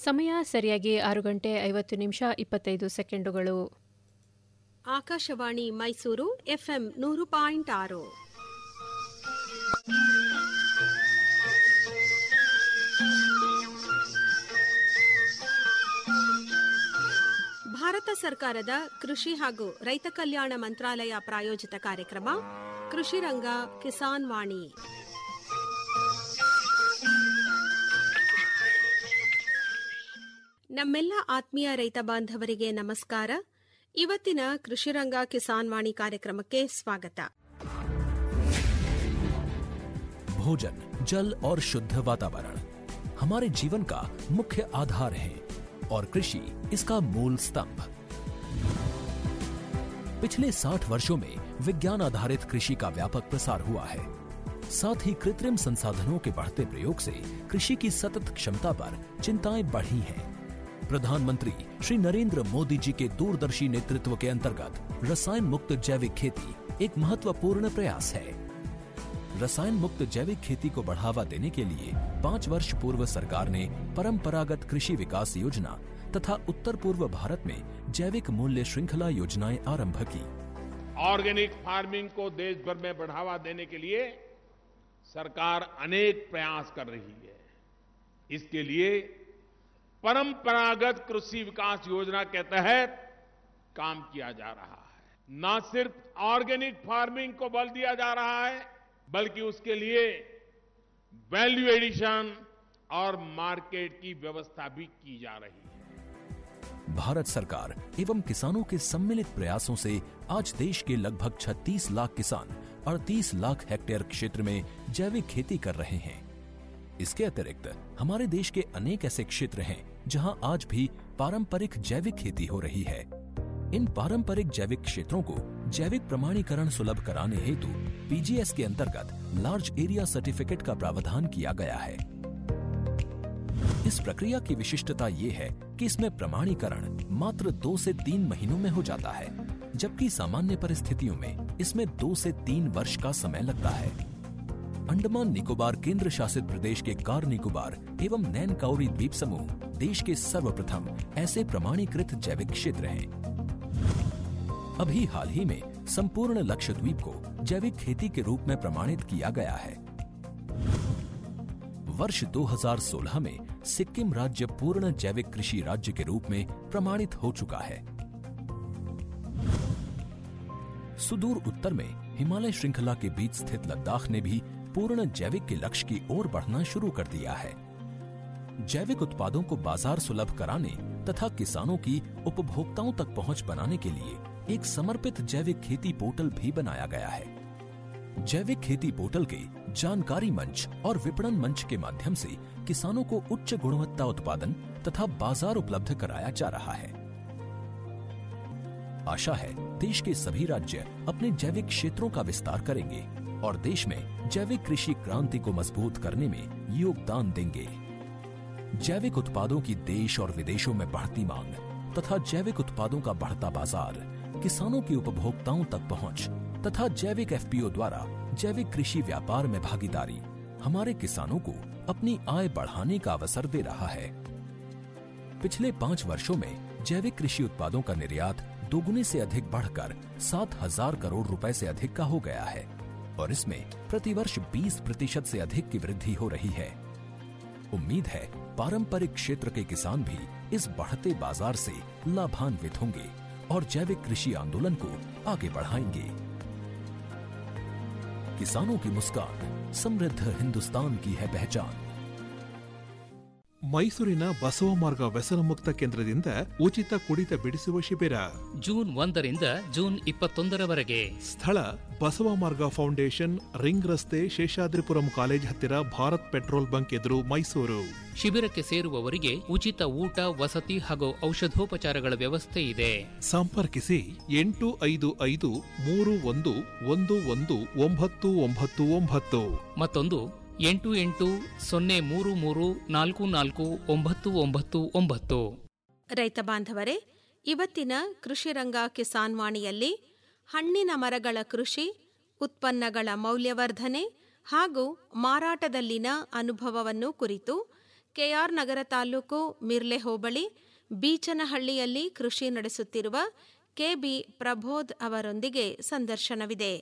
ಸಮಯ ಸರಿಯಾಗಿ ಆರು ಗಂಟೆ ಐವತ್ತು ನಿಮಿಷ ಇಪ್ಪತ್ತೈದು ಸೆಕೆಂಡುಗಳು ಆಕಾಶವಾಣಿ ಮೈಸೂರು ಎಫ್ಎಂ ನೂರು ಪಾಯಿಂಟ್ ಆರು ಭಾರತ ಸರ್ಕಾರದ ಕೃಷಿ ಹಾಗೂ ರೈತ ಕಲ್ಯಾಣ ಮಂತ್ರಾಲಯ ಪ್ರಾಯೋಜಿತ ಕಾರ್ಯಕ್ರಮ ಕೃಷಿ ರಂಗ ಕಿಸಾನ್ ವಾಣಿ ನಮ್ಮೆಲ್ಲ ಆತ್ಮೀಯ ರೈತ ಬಾಂಧವರಿಗೆ ನಮಸ್ಕಾರ ಇವತ್ತಿನ ಕೃಷಿರಂಗ ಕಿಸಾನ್ ವಾಣಿ ಕಾರ್ಯಕ್ರಮಕ್ಕೆ ಸ್ವಾಗತ भोजन जल और शुद्ध वातावरण हमारे जीवन का मुख्य आधार है और कृषि इसका मूल स्तंभ पिछले 60 वर्षों में विज्ञान आधारित कृषि का व्यापक प्रसार हुआ है साथ ही कृत्रिम संसाधनों के बढ़ते प्रयोग से कृषि की सतत क्षमता पर चिंताएं बढ़ी हैं प्रधानमंत्री श्री नरेंद्र मोदी जी के दूरदर्शी नेतृत्व के अंतर्गत रसायन मुक्त जैविक खेती एक महत्वपूर्ण प्रयास है रसायन मुक्त जैविक खेती को बढ़ावा देने के लिए पाँच वर्ष पूर्व सरकार ने परंपरागत कृषि विकास योजना तथा उत्तर पूर्व भारत में जैविक मूल्य श्रृंखला योजनाएं आरंभ की ऑर्गेनिक फार्मिंग को देश भर में बढ़ावा देने के लिए सरकार अनेक प्रयास कर रही है इसके लिए परंपरागत कृषि विकास योजना के तहत काम किया जा रहा है न सिर्फ ऑर्गेनिक फार्मिंग को बल दिया जा रहा है बल्कि उसके लिए वैल्यू एडिशन और मार्केट की व्यवस्था भी की जा रही है भारत सरकार एवं किसानों के सम्मिलित प्रयासों से आज देश के लगभग 36 लाख किसान 38 लाख हेक्टेयर क्षेत्र में जैविक खेती कर रहे हैं इसके अतिरिक्त हमारे देश के अनेक ऐसे क्षेत्र हैं जहां आज भी पारंपरिक जैविक खेती हो रही है इन पारंपरिक जैविक क्षेत्रों को जैविक प्रमाणीकरण सुलभ कराने हेतु पीजीएस के अंतर्गत लार्ज एरिया सर्टिफिकेट का प्रावधान किया गया है इस प्रक्रिया की विशिष्टता ये है कि इसमें प्रमाणीकरण मात्र दो से तीन महीनों में हो जाता है जबकि सामान्य परिस्थितियों में इसमें दो से तीन वर्ष का समय लगता है अंडमान निकोबार केंद्र शासित प्रदेश के कार निकोबार एवं नैन काउरी द्वीप समूह देश के सर्वप्रथम ऐसे प्रमाणीकृत जैविक क्षेत्र हैं अभी हाल ही में संपूर्ण लक्षद्वीप को जैविक खेती के रूप में प्रमाणित किया गया है वर्ष 2016 में सिक्किम राज्य पूर्ण जैविक कृषि राज्य के रूप में प्रमाणित हो चुका है सुदूर उत्तर में हिमालय श्रृंखला के बीच स्थित लद्दाख ने भी पूर्ण जैविक के लक्ष्य की ओर बढ़ना शुरू कर दिया है जैविक उत्पादों को बाजार सुलभ कराने तथा किसानों की उपभोक्ताओं तक पहुंच बनाने के लिए एक समर्पित जैविक खेती पोर्टल भी बनाया गया है जैविक खेती पोर्टल के जानकारी मंच और विपणन मंच के माध्यम से किसानों को उच्च गुणवत्ता उत्पादन तथा बाजार उपलब्ध कराया जा रहा है आशा है देश के सभी राज्य अपने जैविक क्षेत्रों का विस्तार करेंगे और देश में जैविक कृषि क्रांति को मजबूत करने में योगदान देंगे जैविक उत्पादों की देश और विदेशों में बढ़ती मांग तथा जैविक उत्पादों का बढ़ता बाजार किसानों की उपभोक्ताओं तक पहुंच तथा जैविक एफपीओ द्वारा जैविक कृषि व्यापार में भागीदारी हमारे किसानों को अपनी आय बढ़ाने का अवसर दे रहा है पिछले पाँच वर्षों में जैविक कृषि उत्पादों का निर्यात दोगुने से अधिक बढ़कर सात हजार करोड़ रुपए से अधिक का हो गया है और इसमें प्रतिवर्ष 20 प्रतिशत से अधिक की वृद्धि हो रही है उम्मीद है पारंपरिक क्षेत्र के किसान भी इस बढ़ते बाजार से लाभान्वित होंगे और जैविक कृषि आंदोलन को आगे बढ़ाएंगे किसानों की मुस्कान समृद्ध हिंदुस्तान की है पहचान ಮೈಸೂರಿನ ಬಸವ ಮಾರ್ಗ ವ್ಯಸನ ಮುಕ್ತ ಕೇಂದ್ರದಿಂದ ಉಚಿತ ಕುಡಿತ ಬಿಡಿಸುವ ಶಿಬಿರ ಜೂನ್ ಒಂದರಿಂದ ಜೂನ್ ಇಪ್ಪತ್ತೊಂದರವರೆಗೆ ಸ್ಥಳ ಬಸವ ಮಾರ್ಗ ಫೌಂಡೇಶನ್ ರಿಂಗ್ ರಸ್ತೆ ಶೇಷಾದ್ರಿಪುರಂ ಕಾಲೇಜ್ ಹತ್ತಿರ ಭಾರತ್ ಪೆಟ್ರೋಲ್ ಬಂಕ್ ಎದುರು ಮೈಸೂರು ಶಿಬಿರಕ್ಕೆ ಸೇರುವವರಿಗೆ ಉಚಿತ ಊಟ ವಸತಿ ಹಾಗೂ ಔಷಧೋಪಚಾರಗಳ ವ್ಯವಸ್ಥೆ ಇದೆ ಸಂಪರ್ಕಿಸಿ ಎಂಟು ಐದು ಐದು ಮೂರು ಒಂದು ಒಂದು ಒಂದು ಒಂಬತ್ತು ಒಂಬತ್ತು ಒಂಬತ್ತು ಮತ್ತೊಂದು ಎಂಟು ಎಂಟು ಸೊನ್ನೆ ಮೂರು ಮೂರು ನಾಲ್ಕು ನಾಲ್ಕು ಒಂಬತ್ತು ಒಂಬತ್ತು ಒಂಬತ್ತು ರೈತ ಬಾಂಧವರೇ ಇವತ್ತಿನ ಕೃಷಿರಂಗ ಕಿಸಾನ್ ವಾಣಿಯಲ್ಲಿ ಹಣ್ಣಿನ ಮರಗಳ ಕೃಷಿ ಉತ್ಪನ್ನಗಳ ಮೌಲ್ಯವರ್ಧನೆ ಹಾಗೂ ಮಾರಾಟದಲ್ಲಿನ ಅನುಭವವನ್ನು ಕುರಿತು ಕೆಆರ್ ನಗರ ತಾಲೂಕು ಮಿರ್ಲೆ ಹೋಬಳಿ ಬೀಚನಹಳ್ಳಿಯಲ್ಲಿ ಕೃಷಿ ನಡೆಸುತ್ತಿರುವ ಕೆಬಿ ಪ್ರಬೋಧ್ ಅವರೊಂದಿಗೆ ಸಂದರ್ಶನವಿದೆ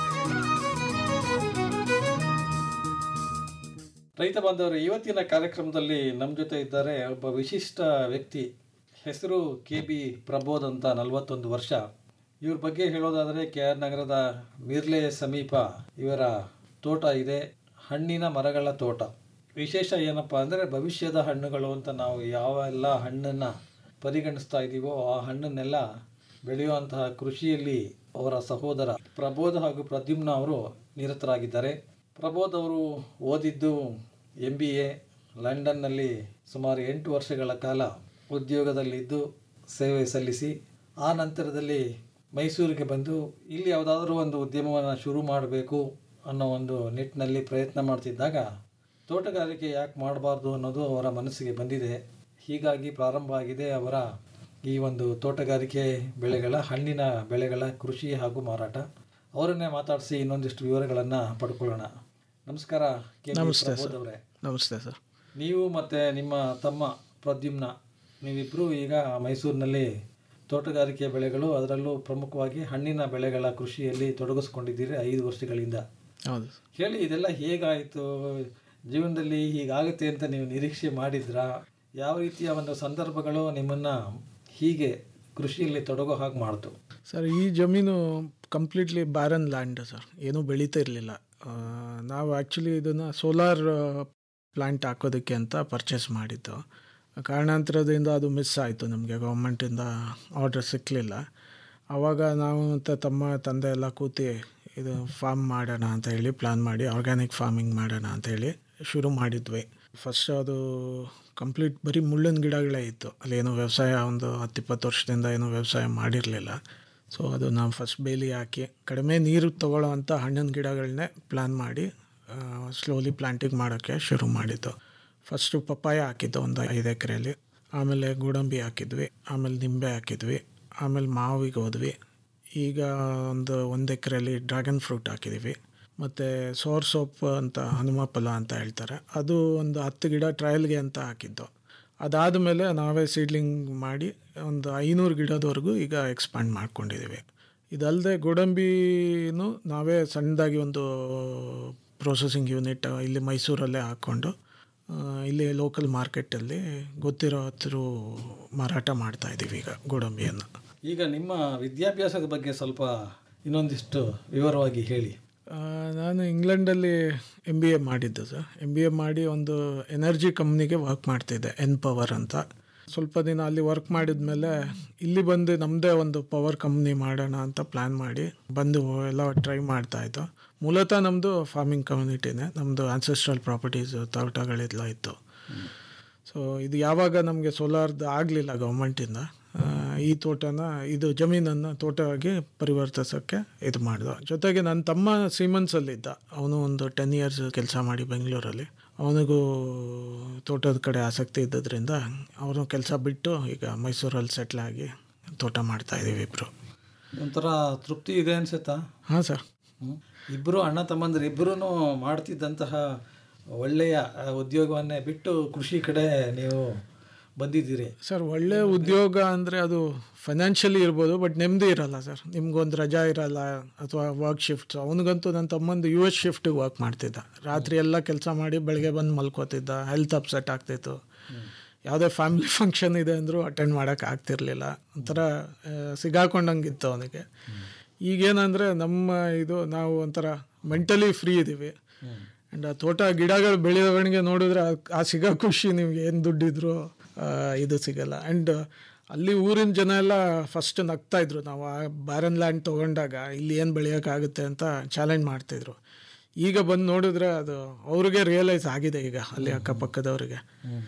ರೈತ ಬಾಂಧವರು ಇವತ್ತಿನ ಕಾರ್ಯಕ್ರಮದಲ್ಲಿ ನಮ್ಮ ಜೊತೆ ಇದ್ದಾರೆ ಒಬ್ಬ ವಿಶಿಷ್ಟ ವ್ಯಕ್ತಿ ಹೆಸರು ಕೆ ಬಿ ಪ್ರಬೋಧ್ ಅಂತ ನಲವತ್ತೊಂದು ವರ್ಷ ಇವ್ರ ಬಗ್ಗೆ ಹೇಳೋದಾದರೆ ಕೆ ಆರ್ ನಗರದ ಮಿರ್ಲೆ ಸಮೀಪ ಇವರ ತೋಟ ಇದೆ ಹಣ್ಣಿನ ಮರಗಳ ತೋಟ ವಿಶೇಷ ಏನಪ್ಪ ಅಂದರೆ ಭವಿಷ್ಯದ ಹಣ್ಣುಗಳು ಅಂತ ನಾವು ಯಾವ ಎಲ್ಲ ಹಣ್ಣನ್ನು ಪರಿಗಣಿಸ್ತಾ ಇದ್ದೀವೋ ಆ ಹಣ್ಣನ್ನೆಲ್ಲ ಬೆಳೆಯುವಂತಹ ಕೃಷಿಯಲ್ಲಿ ಅವರ ಸಹೋದರ ಪ್ರಬೋಧ್ ಹಾಗೂ ಪ್ರದ್ಯುಮ್ನ ಅವರು ನಿರತರಾಗಿದ್ದಾರೆ ಪ್ರಬೋಧ್ ಅವರು ಓದಿದ್ದು ಎಂ ಬಿ ಎ ಲಂಡನ್ನಲ್ಲಿ ಸುಮಾರು ಎಂಟು ವರ್ಷಗಳ ಕಾಲ ಉದ್ಯೋಗದಲ್ಲಿದ್ದು ಸೇವೆ ಸಲ್ಲಿಸಿ ಆ ನಂತರದಲ್ಲಿ ಮೈಸೂರಿಗೆ ಬಂದು ಇಲ್ಲಿ ಯಾವುದಾದ್ರೂ ಒಂದು ಉದ್ಯಮವನ್ನು ಶುರು ಮಾಡಬೇಕು ಅನ್ನೋ ಒಂದು ನಿಟ್ಟಿನಲ್ಲಿ ಪ್ರಯತ್ನ ಮಾಡ್ತಿದ್ದಾಗ ತೋಟಗಾರಿಕೆ ಯಾಕೆ ಮಾಡಬಾರ್ದು ಅನ್ನೋದು ಅವರ ಮನಸ್ಸಿಗೆ ಬಂದಿದೆ ಹೀಗಾಗಿ ಪ್ರಾರಂಭ ಆಗಿದೆ ಅವರ ಈ ಒಂದು ತೋಟಗಾರಿಕೆ ಬೆಳೆಗಳ ಹಣ್ಣಿನ ಬೆಳೆಗಳ ಕೃಷಿ ಹಾಗೂ ಮಾರಾಟ ಅವರನ್ನೇ ಮಾತಾಡಿಸಿ ಇನ್ನೊಂದಿಷ್ಟು ವಿವರಗಳನ್ನು ಪಡ್ಕೊಳ್ಳೋಣ ನಮಸ್ಕಾರ ಕೆ ಬಿ ನಮಸ್ತೆ ಪ್ರಬೋಧ್ ಸರ್ ಅವರೇ ನಮಸ್ತೆ ಸರ್ ನೀವು ಮತ್ತು ನಿಮ್ಮ ತಮ್ಮ ಪ್ರದ್ಯುಮ್ನ ನೀವಿಬ್ಬರು ಈಗ ಮೈಸೂರಿನಲ್ಲಿ ತೋಟಗಾರಿಕೆ ಬೆಳೆಗಳು ಅದರಲ್ಲೂ ಪ್ರಮುಖವಾಗಿ ಹಣ್ಣಿನ ಬೆಳೆಗಳ ಕೃಷಿಯಲ್ಲಿ ತೊಡಗಿಸ್ಕೊಂಡಿದ್ದೀರಿ ಐದು ವರ್ಷಗಳಿಂದ ಹೌದು ಸರ್. ಹೇಳಿ ಇದೆಲ್ಲ ಹೇಗಾಯಿತು ಜೀವನದಲ್ಲಿ ಹೀಗಾಗುತ್ತೆ ಅಂತ ನೀವು ನಿರೀಕ್ಷೆ ಮಾಡಿದ್ರಾ ಯಾವ ರೀತಿಯ ಒಂದು ಸಂದರ್ಭಗಳು ನಿಮ್ಮನ್ನು ಹೀಗೆ ಕೃಷಿಯಲ್ಲಿ ತೊಡಗೋ ಹಾಗೆ ಮಾಡ್ತು ಸರ್ ಈ ಜಮೀನು ಕಂಪ್ಲೀಟ್ಲಿ ಬ್ಯಾರನ್ ಲ್ಯಾಂಡ್ ಸರ್ ಏನೂ ಬೆಳೀತಾ ಇರಲಿಲ್ಲ ನಾವು ಆ್ಯಕ್ಚುಲಿ ಇದನ್ನು ಸೋಲಾರ್ ಪ್ಲ್ಯಾಂಟ್ ಹಾಕೋದಕ್ಕೆ ಅಂತ ಪರ್ಚೇಸ್ ಮಾಡಿದ್ದು ಕಾರಣಾಂತರದಿಂದ ಅದು ಮಿಸ್ ಆಯಿತು ನಮಗೆ ಗೌರ್ಮೆಂಟಿಂದ ಆರ್ಡರ್ ಸಿಕ್ಕಲಿಲ್ಲ ಆವಾಗ ನಾವು ಮತ್ತು ತಮ್ಮ ತಂದೆ ಎಲ್ಲ ಕೂತಿ ಇದು ಫಾರ್ಮ್ ಮಾಡೋಣ ಅಂತ ಹೇಳಿ ಪ್ಲ್ಯಾನ್ ಮಾಡಿ ಆರ್ಗ್ಯಾನಿಕ್ ಫಾರ್ಮಿಂಗ್ ಮಾಡೋಣ ಅಂತ ಹೇಳಿ ಶುರು ಮಾಡಿದ್ವಿ ಫಸ್ಟ್ ಅದು ಕಂಪ್ಲೀಟ್ ಬರೀ ಮುಳ್ಳಿನ ಗಿಡಗಳೇ ಇತ್ತು ಅಲ್ಲೇನು ವ್ಯವಸಾಯ ಒಂದು ಹತ್ತಿಪ್ಪತ್ತು ವರ್ಷದಿಂದ ಏನೂ ವ್ಯವಸಾಯ ಮಾಡಿರಲಿಲ್ಲ ಸೊ ಅದು ನಾವು ಫಸ್ಟ್ ಬೇಲಿ ಹಾಕಿ ಕಡಿಮೆ ನೀರು ತಗೊಳ್ಳೋ ಅಂಥ ಹಣ್ಣಿನ ಗಿಡಗಳನ್ನೇ ಪ್ಲ್ಯಾನ್ ಮಾಡಿ ಸ್ಲೋಲಿ ಪ್ಲ್ಯಾಂಟಿಂಗ್ ಮಾಡೋಕ್ಕೆ ಶುರು ಮಾಡಿದ್ದು ಫಸ್ಟು ಪಪ್ಪಾಯ ಹಾಕಿದ್ದು ಒಂದು ಐದು ಎಕರೆಯಲ್ಲಿ ಆಮೇಲೆ ಗೋಡಂಬಿ ಹಾಕಿದ್ವಿ ಆಮೇಲೆ ನಿಂಬೆ ಹಾಕಿದ್ವಿ ಆಮೇಲೆ ಮಾವಿಗೆ ಹೋದ್ವಿ ಈಗ ಒಂದು ಒಂದು ಎಕರೆಯಲ್ಲಿ ಡ್ರ್ಯಾಗನ್ ಫ್ರೂಟ್ ಹಾಕಿದ್ದೀವಿ ಮತ್ತು ಸೋರ್ ಸೋಪ್ ಅಂತ ಹನುಮ ಫಲ ಅಂತ ಹೇಳ್ತಾರೆ ಅದು ಒಂದು ಹತ್ತು ಗಿಡ ಟ್ರಯಲ್ಗೆ ಅಂತ ಹಾಕಿದ್ದು ಅದಾದಮೇಲೆ ನಾವೇ ಸೀಡ್ಲಿಂಗ್ ಮಾಡಿ ಒಂದು ಐನೂರು ಗಿಡದವರೆಗೂ ಈಗ ಎಕ್ಸ್ಪ್ಯಾಂಡ್ ಮಾಡ್ಕೊಂಡಿದ್ದೀವಿ ಇದಲ್ಲದೆ ಗೋಡಂಬಿನೂ ನಾವೇ ಸಣ್ಣದಾಗಿ ಒಂದು ಪ್ರೊಸೆಸಿಂಗ್ ಯೂನಿಟ್ ಇಲ್ಲಿ ಮೈಸೂರಲ್ಲೇ ಹಾಕ್ಕೊಂಡು ಆ, ಇಲ್ಲಿ ಲೋಕಲ್ ಮಾರ್ಕೆಟಲ್ಲಿ ಗೊತ್ತಿರೋ ಹತ್ತಿರ ಮಾರಾಟ ಮಾಡ್ತಾ ಇದ್ದೀವಿ ಈಗ ಗೋಡಂಬಿಯನ್ನು ಈಗ ನಿಮ್ಮ ವಿದ್ಯಾಭ್ಯಾಸದ ಬಗ್ಗೆ ಸ್ವಲ್ಪ ಇನ್ನೊಂದಿಷ್ಟು ವಿವರವಾಗಿ ಹೇಳಿ ಆ, ನಾನು ಇಂಗ್ಲೆಂಡಲ್ಲಿ ಎಮ್ ಬಿ ಎ ಮಾಡಿದ್ದು ಸರ್ ಎಮ್ ಬಿ ಎ ಮಾಡಿ ಒಂದು ಎನರ್ಜಿ ಕಂಪ್ನಿಗೆ ವರ್ಕ್ ಮಾಡ್ತಿದ್ದೆ ಎನ್ ಪವರ್ ಅಂತ ಸ್ವಲ್ಪ ದಿನ ಅಲ್ಲಿ ವರ್ಕ್ ಮಾಡಿದ್ಮೇಲೆ ಇಲ್ಲಿ ಬಂದು ನಮ್ಮದೇ ಒಂದು ಪವರ್ ಕಂಪ್ನಿ ಮಾಡೋಣ ಅಂತ ಪ್ಲ್ಯಾನ್ ಮಾಡಿ ಬಂದು ಎಲ್ಲ ಟ್ರೈ ಮಾಡ್ತಾಯಿದ್ದು ಮೂಲತಃ ನಮ್ಮದು ಫಾರ್ಮಿಂಗ್ ಕಮ್ಯುನಿಟಿನೇ ನಮ್ಮದು ಆನ್ಸೆಸ್ಟ್ರಲ್ ಪ್ರಾಪರ್ಟೀಸ್ ತೋಟಗಳೆಲ್ಲ ಇತ್ತು ಸೊ ಇದು ಯಾವಾಗ ನಮಗೆ ಸೋಲಾರ್ದು ಆಗಲಿಲ್ಲ ಗೌರ್ಮೆಂಟಿಂದ ಈ ತೋಟನ ಇದು ಜಮೀನನ್ನು ತೋಟವಾಗಿ ಪರಿವರ್ತಿಸೋಕ್ಕೆ ಇದು ಮಾಡಿದ ಜೊತೆಗೆ ನನ್ನ ತಮ್ಮ ಸೀಮನ್ಸಲ್ಲಿದ್ದ ಅವನು ಒಂದು ಟೆನ್ ಇಯರ್ಸ್ ಕೆಲಸ ಮಾಡಿ ಬೆಂಗಳೂರಲ್ಲಿ ಅವನಿಗೂ ತೋಟದ ಕಡೆ ಆಸಕ್ತಿ ಇದ್ದದ್ರಿಂದ ಅವನು ಕೆಲಸ ಬಿಟ್ಟು ಈಗ ಮೈಸೂರಲ್ಲಿ ಸೆಟ್ಲ್ ಆಗಿ ತೋಟ ಮಾಡ್ತಾ ಇದ್ದೀವಿ ಇಬ್ಬರು ಒಂಥರ ತೃಪ್ತಿ ಇದೆ ಅನ್ಸುತ್ತಾ ಹಾಂ ಸರ್ ಇಬ್ಬರು ಅಣ್ಣ ತಮ್ಮಂದಿರು ಇಬ್ಬರೂ ಮಾಡ್ತಿದ್ದಂತಹ ಒಳ್ಳೆಯ ಆ, ಉದ್ಯೋಗವನ್ನೇ ಬಿಟ್ಟು ಕೃಷಿ ಕಡೆ ನೀವು ಬಂದಿದ್ದೀರಿ ಸರ್ ಒಳ್ಳೆ ಉದ್ಯೋಗ ಅಂದರೆ ಅದು ಫೈನಾನ್ಷಿಯಲಿ ಇರ್ಬೋದು ಬಟ್ ನೆಮ್ಮದಿ ಇರಲ್ಲ ಸರ್ ನಿಮ್ಗೊಂದು ರಜಾ ಇರಲ್ಲ ಅಥವಾ ವರ್ಕ್ ಶಿಫ್ಟ್ಸ್ ಅವನಿಗಂತೂ ನನ್ನ ತಮ್ಮಂದು ಯು ಎಸ್ ಶಿಫ್ಟಿಗೆ ವರ್ಕ್ ಮಾಡ್ತಿದ್ದ ರಾತ್ರಿ ಎಲ್ಲ ಕೆಲಸ ಮಾಡಿ ಬೆಳಗ್ಗೆ ಬಂದು ಮಲ್ಕೋತಿದ್ದ ಹೆಲ್ತ್ ಅಪ್ಸೆಟ್ ಆಗ್ತಿತ್ತು ಯಾವುದೇ ಫ್ಯಾಮಿಲಿ ಫಂಕ್ಷನ್ ಇದೆ ಅಂದರೂ ಅಟೆಂಡ್ ಮಾಡೋಕ್ಕೆ ಆಗ್ತಿರ್ಲಿಲ್ಲ ಒಂಥರ ಆ, ಸಿಗಾಕೊಂಡಂಗಿತ್ತು ಅವನಿಗೆ ಈಗೇನಂದರೆ ನಮ್ಮ ಇದು ನಾವು ಒಂಥರ ಮೆಂಟಲಿ ಫ್ರೀ ಇದ್ದೀವಿ ಆ್ಯಂಡ್ ಆ ತೋಟ ಗಿಡಗಳು ಬೆಳೆಯೋವಣಿಗೆ ನೋಡಿದ್ರೆ ಆ- ಆ ಸಿಗೋ ಖುಷಿ ನಿಮ್ಗೆ ಏನು ದುಡ್ಡಿದ್ರು ಆ, ಇದು ಸಿಗಲ್ಲ ಆ್ಯಂಡ್ ಅಲ್ಲಿ ಊರಿನ ಜನ ಎಲ್ಲ ಫಸ್ಟ್ ನಗ್ತಾ ಇದ್ರು ನಾವು ಆ ಬ್ಯಾರನ್ ಲ್ಯಾಂಡ್ ತೊಗೊಂಡಾಗ ಇಲ್ಲಿ ಏನು ಬೆಳೆಯೋಕ್ಕಾಗುತ್ತೆ ಅಂತ ಚಾಲೆಂಜ್ ಮಾಡ್ತಿದ್ರು ಈಗ ಬಂದು ನೋಡಿದ್ರೆ ಅದು ಅವ್ರಿಗೆ ರಿಯಲೈಸ್ ಆಗಿದೆ ಈಗ ಅಲ್ಲಿ ಅಕ್ಕಪಕ್ಕದವ್ರಿಗೆ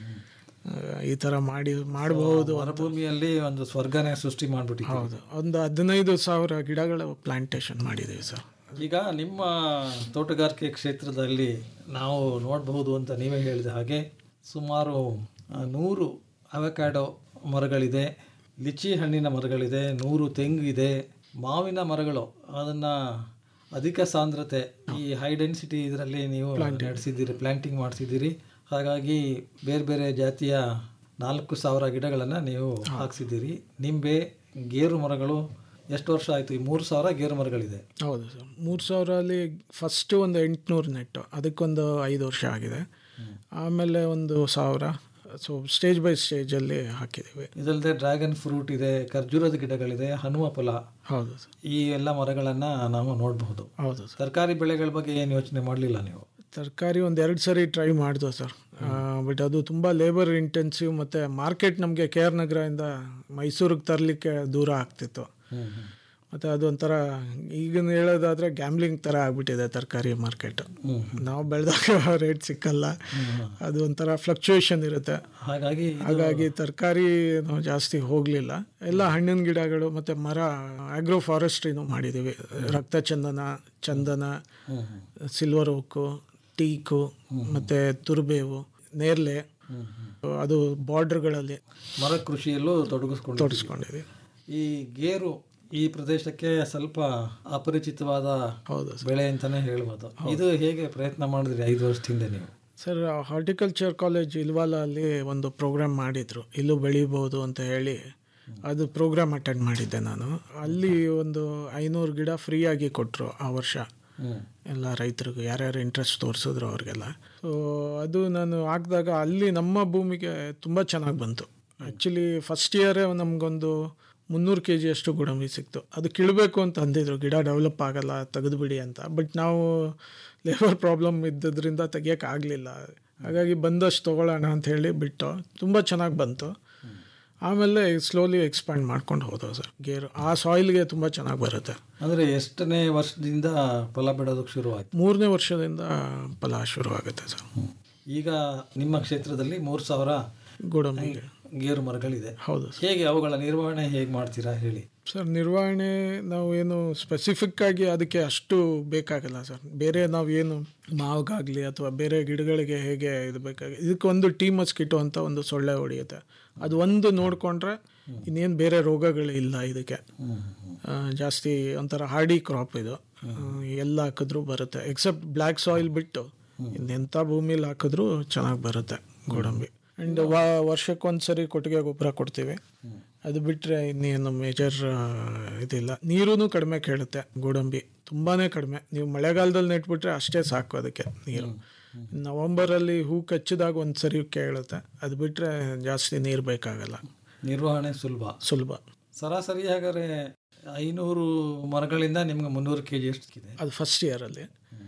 ಆ, ಈ ಥರ ಮಾಡಿ ಮಾಡಬಹುದು ಹೊರಭೂಮಿಯಲ್ಲಿ ಒಂದು ಸ್ವರ್ಗನೇ ಸೃಷ್ಟಿ ಮಾಡಿಬಿಟ್ಟಿದ್ದೀವಿ ಹೌದು ಒಂದು ಹದಿನೈದು ಸಾವಿರ ಗಿಡಗಳ ಪ್ಲಾಂಟೇಶನ್ ಮಾಡಿದ್ದೀವಿ ಸರ್ ಈಗ ನಿಮ್ಮ ತೋಟಗಾರಿಕೆ ಕ್ಷೇತ್ರದಲ್ಲಿ ನಾವು ನೋಡಬಹುದು ಅಂತ ನೀವೇ ಹೇಳಿದ ಹಾಗೆ ಸುಮಾರು ಆ, ನೂರು ಅವಕ್ಯಾಡೋ ಮರಗಳಿದೆ ಲಿಚಿ ಹಣ್ಣಿನ ಮರಗಳಿದೆ ನೂರು ತೆಂಗಿದೆ ಮಾವಿನ ಮರಗಳು ಅದನ್ನು ಅಧಿಕ ಸಾಂದ್ರತೆ ಈ ಹೈ ಡೆನ್ಸಿಟಿ ಇದರಲ್ಲಿ ನೀವು ನಡೆಸಿದ್ದೀರಿ ಪ್ಲಾಂಟಿಂಗ್ ಮಾಡಿಸಿದ್ದೀರಿ ಹಾಗಾಗಿ ಬೇರೆ ಬೇರೆ ಜಾತಿಯ ನಾಲ್ಕು ಸಾವಿರ ಗಿಡಗಳನ್ನು ನೀವು ಹಾಕ್ಸಿದ್ದೀರಿ ನಿಂಬೆ ಗೇರು ಮರಗಳು ಎಷ್ಟು ವರ್ಷ ಆಯಿತು ಈ ಮೂರು ಸಾವಿರ ಗೇರು ಮರಗಳಿದೆ ಹೌದು ಸರ್ ಮೂರು ಸಾವಿರಲ್ಲಿ ಫಸ್ಟು ಒಂದು ಎಂಟುನೂರು ನೆಟ್ಟು ಅದಕ್ಕೊಂದು ಐದು ವರ್ಷ ಆಗಿದೆ ಆಮೇಲೆ ಒಂದು ಸಾವಿರ ಸೊ ಸ್ಟೇಜ್ ಬೈ ಸ್ಟೇಜಲ್ಲಿ ಹಾಕಿದ್ದೀವಿ ಇದಲ್ಲದೆ ಡ್ರ್ಯಾಗನ್ ಫ್ರೂಟ್ ಇದೆ ಖರ್ಜೂರದ ಗಿಡಗಳಿದೆ ಹನುಮ ಫಲ ಹೌದು ಸರ್ ಈ ಎಲ್ಲ ಮರಗಳನ್ನು ನಾವು ನೋಡಬಹುದು ಹೌದು ಸರ್ ತರಕಾರಿ ಬೆಳೆಗಳ ಬಗ್ಗೆ ಏನು ಯೋಚನೆ ಮಾಡಲಿಲ್ಲ ನೀವು ತರಕಾರಿ ಒಂದು ಎರಡು ಸರಿ ಟ್ರೈ ಮಾಡಿದ್ವು ಸರ್ ಬಟ್ ಅದು ತುಂಬ ಲೇಬರ್ ಇಂಟೆನ್ಸಿವ್ ಮತ್ತು ಮಾರ್ಕೆಟ್ ನಮಗೆ ಕೆ ಆರ್ ನಗರದಿಂದ ಮೈಸೂರಿಗೆ ತರಲಿಕ್ಕೆ ದೂರ ಆಗ್ತಿತ್ತು ಮತ್ತು ಅದು ಒಂಥರ ಈಗಿನ ಹೇಳೋದಾದರೆ ಗ್ಯಾಮ್ಲಿಂಗ್ ಥರ ಆಗ್ಬಿಟ್ಟಿದೆ ತರಕಾರಿ ಮಾರ್ಕೆಟ್ ನಾವು ಬೆಳೆದಾಗ ರೇಟ್ ಸಿಕ್ಕಲ್ಲ ಅದು ಒಂಥರ ಫ್ಲಕ್ಚುಯೇಷನ್ ಇರುತ್ತೆ ಹಾಗಾಗಿ ಹಾಗಾಗಿ ತರಕಾರಿ ನಾವು ಜಾಸ್ತಿ ಹೋಗಲಿಲ್ಲ ಎಲ್ಲ ಹಣ್ಣಿನ ಗಿಡಗಳು ಮತ್ತು ಮರ ಆಗ್ರೋ ಫಾರೆಸ್ಟ್ರಿನೂ ಮಾಡಿದ್ದೀವಿ ರಕ್ತ ಚಂದನ ಚಂದನ ಸಿಲ್ವರ್ ಓಕು ಟೀಕು ಮತ್ತು ತುರುಬೇವು ನೇರ್ಲೆ ಅದು ಬಾರ್ಡ್ರ್ಗಳಲ್ಲಿ ಮರ ಕೃಷಿಯಲ್ಲೂ ತೊಡಗಿಸ್ಕೊಂಡು ತೋರಿಸ್ಕೊಂಡಿದ್ದೀವಿ ಈ ಗೇರು ಈ ಪ್ರದೇಶಕ್ಕೆ ಸ್ವಲ್ಪ ಅಪರಿಚಿತವಾದ ಹೌದು ಬೆಳೆ ಅಂತಾನೆ ಹೇಳ್ಬೋದು ಇದು ಹೇಗೆ ಪ್ರಯತ್ನ ಮಾಡಿದ್ರಿ ಐದು ವರ್ಷದಿಂದ ನೀವು ಸರ್ ಹಾರ್ಟಿಕಲ್ಚರ್ ಕಾಲೇಜ್ ಇಲ್ವಾಲ ಅಲ್ಲಿ ಒಂದು ಪ್ರೋಗ್ರಾಮ್ ಮಾಡಿದರು ಇಲ್ಲೂ ಬೆಳಿಬೋದು ಅಂತ ಹೇಳಿ ಅದು ಪ್ರೋಗ್ರಾಮ್ ಅಟೆಂಡ್ ಮಾಡಿದ್ದೆ ನಾನು ಅಲ್ಲಿ ಒಂದು ಐನೂರು ಗಿಡ ಫ್ರೀಯಾಗಿ ಕೊಟ್ಟರು ಆ ವರ್ಷ ಎಲ್ಲ ರೈತರಿಗೂ ಯಾರ್ಯಾರು ಇಂಟ್ರೆಸ್ಟ್ ತೋರಿಸಿದ್ರು ಅವ್ರಿಗೆಲ್ಲ ಸೊ ಅದು ನಾನು ಹಾಕಿದಾಗ ಅಲ್ಲಿ ನಮ್ಮ ಭೂಮಿಗೆ ತುಂಬ ಚೆನ್ನಾಗಿ ಬಂತು ಆ್ಯಕ್ಚುಲಿ ಫಸ್ಟ್ ಇಯರೇ ನಮಗೊಂದು ಮುನ್ನೂರು ಕೆ ಜಿಯಷ್ಟು ಗೋಡಂಬಿ ಸಿಕ್ತು ಅದು ಕೀಳಬೇಕು ಅಂತ ಅಂದಿದ್ರು ಗಿಡ ಡೆವಲಪ್ ಆಗಲ್ಲ ತೆಗೆದುಬಿಡಿ ಅಂತ ಬಟ್ ನಾವು ಲೇಬರ್ ಪ್ರಾಬ್ಲಮ್ ಇದ್ದದ್ರಿಂದ ತೆಗಿಯೋಕ್ಕಾಗಲಿಲ್ಲ ಹಾಗಾಗಿ ಬಂದಷ್ಟು ತೊಗೊಳ್ಳೋಣ ಅಂತ ಹೇಳಿ ಬಿಟ್ಟು ತುಂಬ ಚೆನ್ನಾಗಿ ಬಂತು ಆಮೇಲೆ ಸ್ಲೋಲಿ ಎಕ್ಸ್ಪ್ಯಾಂಡ್ ಮಾಡ್ಕೊಂಡು ಹೋದವು ಸರ್ ಗೇರು ಆ ಸಾಯಿಲ್ಗೆ ತುಂಬ ಚೆನ್ನಾಗಿ ಬರುತ್ತೆ ಅಂದರೆ ಎಷ್ಟನೇ ವರ್ಷದಿಂದ ಫಲ ಬಿಡೋದಕ್ಕೆ ಶುರುವಾಯ್ತು ಮೂರನೇ ವರ್ಷದಿಂದ ಫಲ ಶುರುವಾಗುತ್ತೆ ಸರ್ ಈಗ ನಿಮ್ಮ ಕ್ಷೇತ್ರದಲ್ಲಿ ಮೂರು ಸಾವಿರ ಗೋಡಂಬಿಗೆ ಗೇರು ಮರಗಳಿದೆ ಹೌದು ಹೇಗೆ ಅವುಗಳ ನಿರ್ವಹಣೆ ಹೇಗೆ ಮಾಡ್ತೀರಾ ಹೇಳಿ ಸರ್ ನಿರ್ವಹಣೆ ನಾವು ಏನು ಸ್ಪೆಸಿಫಿಕ್ ಆಗಿ ಅದಕ್ಕೆ ಅಷ್ಟು ಬೇಕಾಗಲ್ಲ ಸರ್ ಬೇರೆ ನಾವೇನು ಮಾವಿಗಾಗಲಿ ಅಥವಾ ಬೇರೆ ಗಿಡಗಳಿಗೆ ಹೇಗೆ ಇದು ಬೇಕಾಗಿ ಇದಕ್ಕೆ ಒಂದು ಟೀ ಮಸ್ಕಿಟೋ ಅಂತ ಒಂದು ಸೊಳ್ಳೆ ಹೊಡೆಯುತ್ತೆ ಅದು ಒಂದು ನೋಡಿಕೊಂಡ್ರೆ ಇನ್ನೇನು ಬೇರೆ ರೋಗಗಳು ಇಲ್ಲ ಇದಕ್ಕೆ ಆ, ಜಾಸ್ತಿ ಒಂಥರ ಹಾರ್ಡಿ ಕ್ರಾಪ್ ಇದು ಆ, ಎಲ್ಲ ಹಾಕಿದ್ರೂ ಬರುತ್ತೆ ಎಕ್ಸೆಪ್ಟ್ ಬ್ಲ್ಯಾಕ್ ಸಾಯಿಲ್ ಬಿಟ್ಟು ಇನ್ನೆಂಥ ಭೂಮಿಲಿ ಹಾಕಿದ್ರೂ ಚೆನ್ನಾಗಿ ಬರುತ್ತೆ ಗೋಡಂಬಿ ಆ್ಯಂಡ್ ವರ್ಷಕ್ಕೊಂದ್ಸರಿ ಕೊಟ್ಟಿಗೆ ಗೊಬ್ಬರ ಕೊಡ್ತೀವಿ ಅದು ಬಿಟ್ಟರೆ ಇನ್ನೇನು ಮೇಜರ್ ಇದಿಲ್ಲ ನೀರೂ ಕಡಿಮೆ ಕೇಳುತ್ತೆ ಗೋಡಂಬಿ ತುಂಬಾ ಕಡಿಮೆ ನೀವು ಮಳೆಗಾಲದಲ್ಲಿ ನೆಟ್ಬಿಟ್ರೆ ಅಷ್ಟೇ ಸಾಕು ಅದಕ್ಕೆ ನೀರು ನವಂಬರಲ್ಲಿ ಹೂ ಕಚ್ಚಿದಾಗ ಒಂದು ಸರಿ ಕೇಳುತ್ತೆ ಅದು ಬಿಟ್ಟರೆ ಜಾಸ್ತಿ ನೀರು ಬೇಕಾಗಲ್ಲ ನಿರ್ವಹಣೆ ಸುಲಭ ಸುಲಭ ಸರಾಸರಿ ಹಾಗಾದ್ರೆ ಐನೂರು ಮರಗಳಿಂದ ನಿಮ್ಗೆ ಮುನ್ನೂರು ಕೆ ಜಿ ಎಷ್ಟು ಸಿಕ್ಕಿದೆ ಅದು ಫಸ್ಟ್ ಇಯರಲ್ಲಿ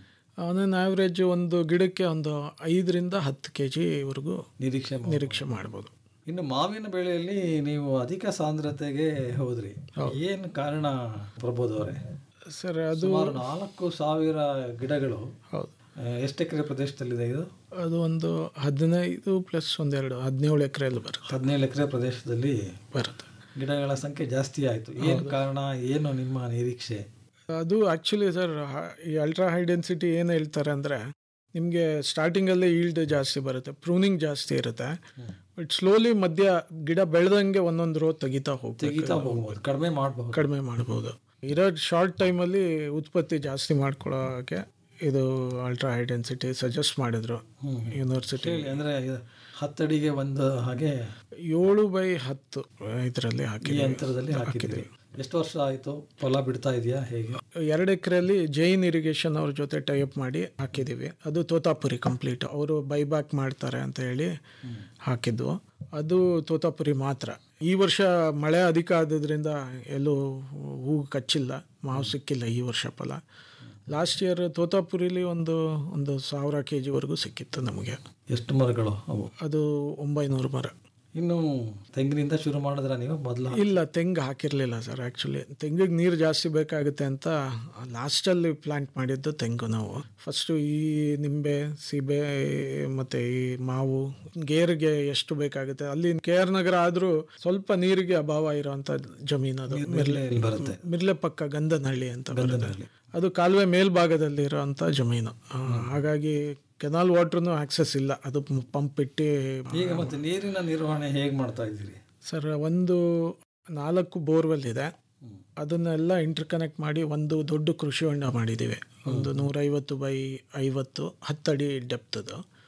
ಆನ್ ಆವ್ರೇಜ್ ಒಂದು ಗಿಡಕ್ಕೆ ಒಂದು ಐದರಿಂದ ಹತ್ತು ಕೆ ಜಿವರೆಗೂ ನಿರೀಕ್ಷೆ ಮಾಡ್ಬೋದು. ನಿರೀಕ್ಷೆ ಮಾಡ್ಬೋದು ಇನ್ನು ಮಾವಿನ ಬೆಳೆಯಲ್ಲಿ ನೀವು ಅಧಿಕ ಸಾಂದ್ರತೆಗೆ ಹೋದ್ರಿ ಏನು ಕಾರಣ ಪ್ರಬೋದ್ ಅವರೇ ಸರ್ ಅದು ಸುಮಾರು ನಾಲ್ಕು ಸಾವಿರ ಗಿಡಗಳು ಹೌದು ಆ, ಎಷ್ಟು ಎಕರೆ ಪ್ರದೇಶದಲ್ಲಿದೆ ಇದು ಅದು ಒಂದು ಹದಿನೈದು ಪ್ಲಸ್ ಒಂದೆರಡು ಹದಿನೇಳು ಎಕರೆಯಲ್ಲಿ ಬರುತ್ತೆ ಹದಿನೇಳು ಎಕರೆ ಪ್ರದೇಶದಲ್ಲಿ ಬರುತ್ತೆ ಗಿಡಗಳ ಸಂಖ್ಯೆ ಜಾಸ್ತಿ ಆಯಿತು ಏನು ಕಾರಣ ಏನು ನಿಮ್ಮ ನಿರೀಕ್ಷೆ ಅದು ಆ್ಯಕ್ಚುಲಿ ಸರ್ ಈ ಅಲ್ಟ್ರಾ ಹೈ ಡೆನ್ಸಿಟಿ ಏನು ಹೇಳ್ತಾರೆ ಅಂದರೆ ನಿಮಗೆ ಸ್ಟಾರ್ಟಿಂಗಲ್ಲೇ ಈಲ್ಡ್ ಜಾಸ್ತಿ ಬರುತ್ತೆ ಪ್ರೂನಿಂಗ್ ಜಾಸ್ತಿ ಇರುತ್ತೆ ಬಟ್ ಸ್ಲೋಲಿ ಮಧ್ಯ ಗಿಡ ಬೆಳೆದಂಗೆ ಒಂದೊಂದು ರೋ ತೆಗಿತಾ ಹೋಗ್ಬೇಕು ತೆಗಿತಾ ಹೋಗ್ಬೋದು ಕಡಿಮೆ ಮಾಡಬಹುದು ಕಡಿಮೆ ಮಾಡ್ಬೋದು ಇರೋ ಶಾರ್ಟ್ ಟೈಮಲ್ಲಿ ಉತ್ಪತ್ತಿ ಜಾಸ್ತಿ ಮಾಡ್ಕೊಳ್ಳೋಕೆ ಇದು ಅಲ್ಟ್ರಾ ಹೈ ಡೆನ್ಸಿಟಿ ಸಜೆಸ್ಟ್ ಮಾಡಿದ್ರು ಯೂನಿವರ್ಸಿಟಿ ಹೇಳಿ ಅಂದರೆ ಹತ್ತಡಿಗೆ ಒಂದು ಹಾಗೆ ಏಳು ಬೈ ಹತ್ತು ಇದರಲ್ಲಿ ಈ ಹಾಕಿದ್ವಿ ಯಂತ್ರದಲ್ಲಿ ಹಾಕಿದ್ರಿ ಎಷ್ಟು ವರ್ಷ ಆಯಿತು ಫಲ ಬಿಡ್ತಾ ಇದೆಯಾ ಹೇಗೆ ಎರಡು ಎಕರೆಯಲ್ಲಿ ಜೈನ್ ಇರಿಗೇಷನ್ ಅವ್ರ ಜೊತೆ ಟೈಅಪ್ ಮಾಡಿ ಹಾಕಿದ್ದೀವಿ ಅದು ತೋತಾಪುರಿ ಕಂಪ್ಲೀಟ್ ಅವರು ಬೈಬ್ಯಾಕ್ ಮಾಡ್ತಾರೆ ಅಂತ ಹೇಳಿ ಹಾಕಿದ್ವು ಅದು ತೋತಾಪುರಿ ಮಾತ್ರ ಈ ವರ್ಷ ಮಳೆ ಅಧಿಕ ಆದದ್ರಿಂದ ಎಲ್ಲೂ ಹೂ ಕಚ್ಚಿಲ್ಲ ಮಾವು ಸಿಕ್ಕಿಲ್ಲ ಈ ವರ್ಷ ಫಲ ಲಾಸ್ಟ್ ಇಯರ್ ತೋತಾಪುರಿಲಿ ಒಂದು ಒಂದು ಸಾವಿರ ಕೆ ಜಿವರೆಗೂ ಸಿಕ್ಕಿತ್ತು ನಮಗೆ ಎಷ್ಟು ಮರಗಳು ಅವು ಅದು ಒಂಬೈನೂರು ಮರ ಇನ್ನು ತೆಂಗಿನಿಂದ ಶುರು ಮಾಡಿದ್ರ ನೀವು ಮೊದಲು ಇಲ್ಲ ತೆಂಗು ಹಾಕಿರಲಿಲ್ಲ ಸರ್ ಆ್ಯಕ್ಚುಲಿ ತೆಂಗಿಗೆ ನೀರು ಜಾಸ್ತಿ ಬೇಕಾಗುತ್ತೆ ಅಂತ ಲಾಸ್ಟಲ್ಲಿ ಪ್ಲಾಂಟ್ ಮಾಡಿದ್ದು ತೆಂಗು ನಾವು ಫಸ್ಟು ಈ ನಿಂಬೆ ಸೀಬೆ ಮತ್ತು ಈ ಮಾವು ಗೇರಿಗೆ ಎಷ್ಟು ಬೇಕಾಗುತ್ತೆ ಅಲ್ಲಿ ಕೆ ಆರ್ ನಗರ ಆದರೂ ಸ್ವಲ್ಪ ನೀರಿಗೆ ಅಭಾವ ಇರೋವಂಥ ಜಮೀನು ಅದು ಮಿರ್ಲೆ ಇಲ್ಲಿ ಬರುತ್ತೆ ಮಿರ್ಲೆ ಪಕ್ಕ ಗಂಧನಹಳ್ಳಿ ಅಂತ ಬರುತ್ತೆ ಅದು ಕಾಲುವೆ ಮೇಲ್ಭಾಗದಲ್ಲಿ ಇರೋವಂಥ ಜಮೀನು ಆ, ಹಾಗಾಗಿ ಕೆನಾಲ್ ವಾಟ್ರೂ ಆಕ್ಸೆಸ್ ಇಲ್ಲ ಅದು ಪಂಪ್ ಇಟ್ಟು ಈಗ ಮತ್ತೆ ನೀರಿನ ನಿರ್ವಹಣೆ ಹೇಗೆ ಮಾಡ್ತಾ ಇದ್ದೀರಿ ಸರ್ ಒಂದು ನಾಲ್ಕು ಬೋರ್ವೆಲ್ ಇದೆ ಅದನ್ನೆಲ್ಲ ಇಂಟರ್ ಕನೆಕ್ಟ್ ಮಾಡಿ ಒಂದು ದೊಡ್ಡ ಕೃಷಿ ಹೊಂಡ ಮಾಡಿದ್ದೀವಿ ಒಂದು ನೂರೈವತ್ತು ಬೈ ಐವತ್ತು ಹತ್ತಡಿ ಡೆಪ್ತದು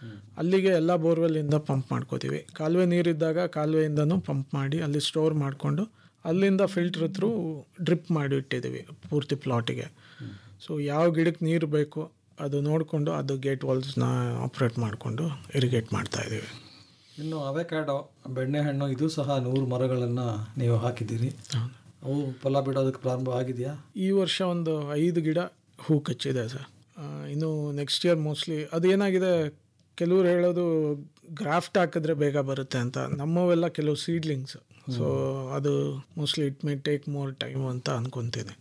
ಅಲ್ಲಿಗೆ ಎಲ್ಲ ಬೋರ್ವೆಲ್ಲಿಂದ ಪಂಪ್ ಮಾಡ್ಕೋತೀವಿ ಕಾಲುವೆ ನೀರಿದ್ದಾಗ ಕಾಲುವೆಯಿಂದನೂ ಪಂಪ್ ಮಾಡಿ ಅಲ್ಲಿ ಸ್ಟೋರ್ ಮಾಡಿಕೊಂಡು ಅಲ್ಲಿಂದ ಫಿಲ್ಟ್ರ್ ಥ್ರೂ ಡ್ರಿಪ್ ಮಾಡಿ ಇಟ್ಟಿದ್ದೀವಿ ಪೂರ್ತಿ ಪ್ಲಾಟಿಗೆ ಸೊ ಯಾವ ಗಿಡಕ್ಕೆ ನೀರು ಬೇಕು ಅದು ನೋಡಿಕೊಂಡು ಅದು ಗೇಟ್ ವಾಲ್ಸ್ನ ಆಪ್ರೇಟ್ ಮಾಡಿಕೊಂಡು ಇರಿಗೇಟ್ ಮಾಡ್ತಾ ಇದ್ದೀವಿ ಇನ್ನು ಅವೆಕಾಡೋ ಬೆಣ್ಣೆಹಣ್ಣು ಇದು ಸಹ ನೂರು ಮರಗಳನ್ನು ನೀವು ಹಾಕಿದ್ದೀರಿ ಅವು ಫಲ ಬಿಡೋದಕ್ಕೆ ಪ್ರಾರಂಭ ಆಗಿದೆಯಾ ಈ ವರ್ಷ ಒಂದು ಐದು ಗಿಡ ಹೂ ಕಚ್ಚಿದೆ ಸರ್ ಆ, ಇನ್ನು ನೆಕ್ಸ್ಟ್ ಇಯರ್ ಮೋಸ್ಟ್ಲಿ ಅದೇನಾಗಿದೆ ಕೆಲವ್ರು ಹೇಳೋದು ಗ್ರಾಫ್ಟ್ ಹಾಕಿದ್ರೆ ಬೇಗ ಬರುತ್ತೆ ಅಂತ ನಮ್ಮವೆಲ್ಲ ಕೆಲವು ಸೀಡ್ಲಿಂಗ್ಸ್ ಸೊ ಅದು mostly it may take more time ಅಂತ ಅನ್ಕೊತೀನಿ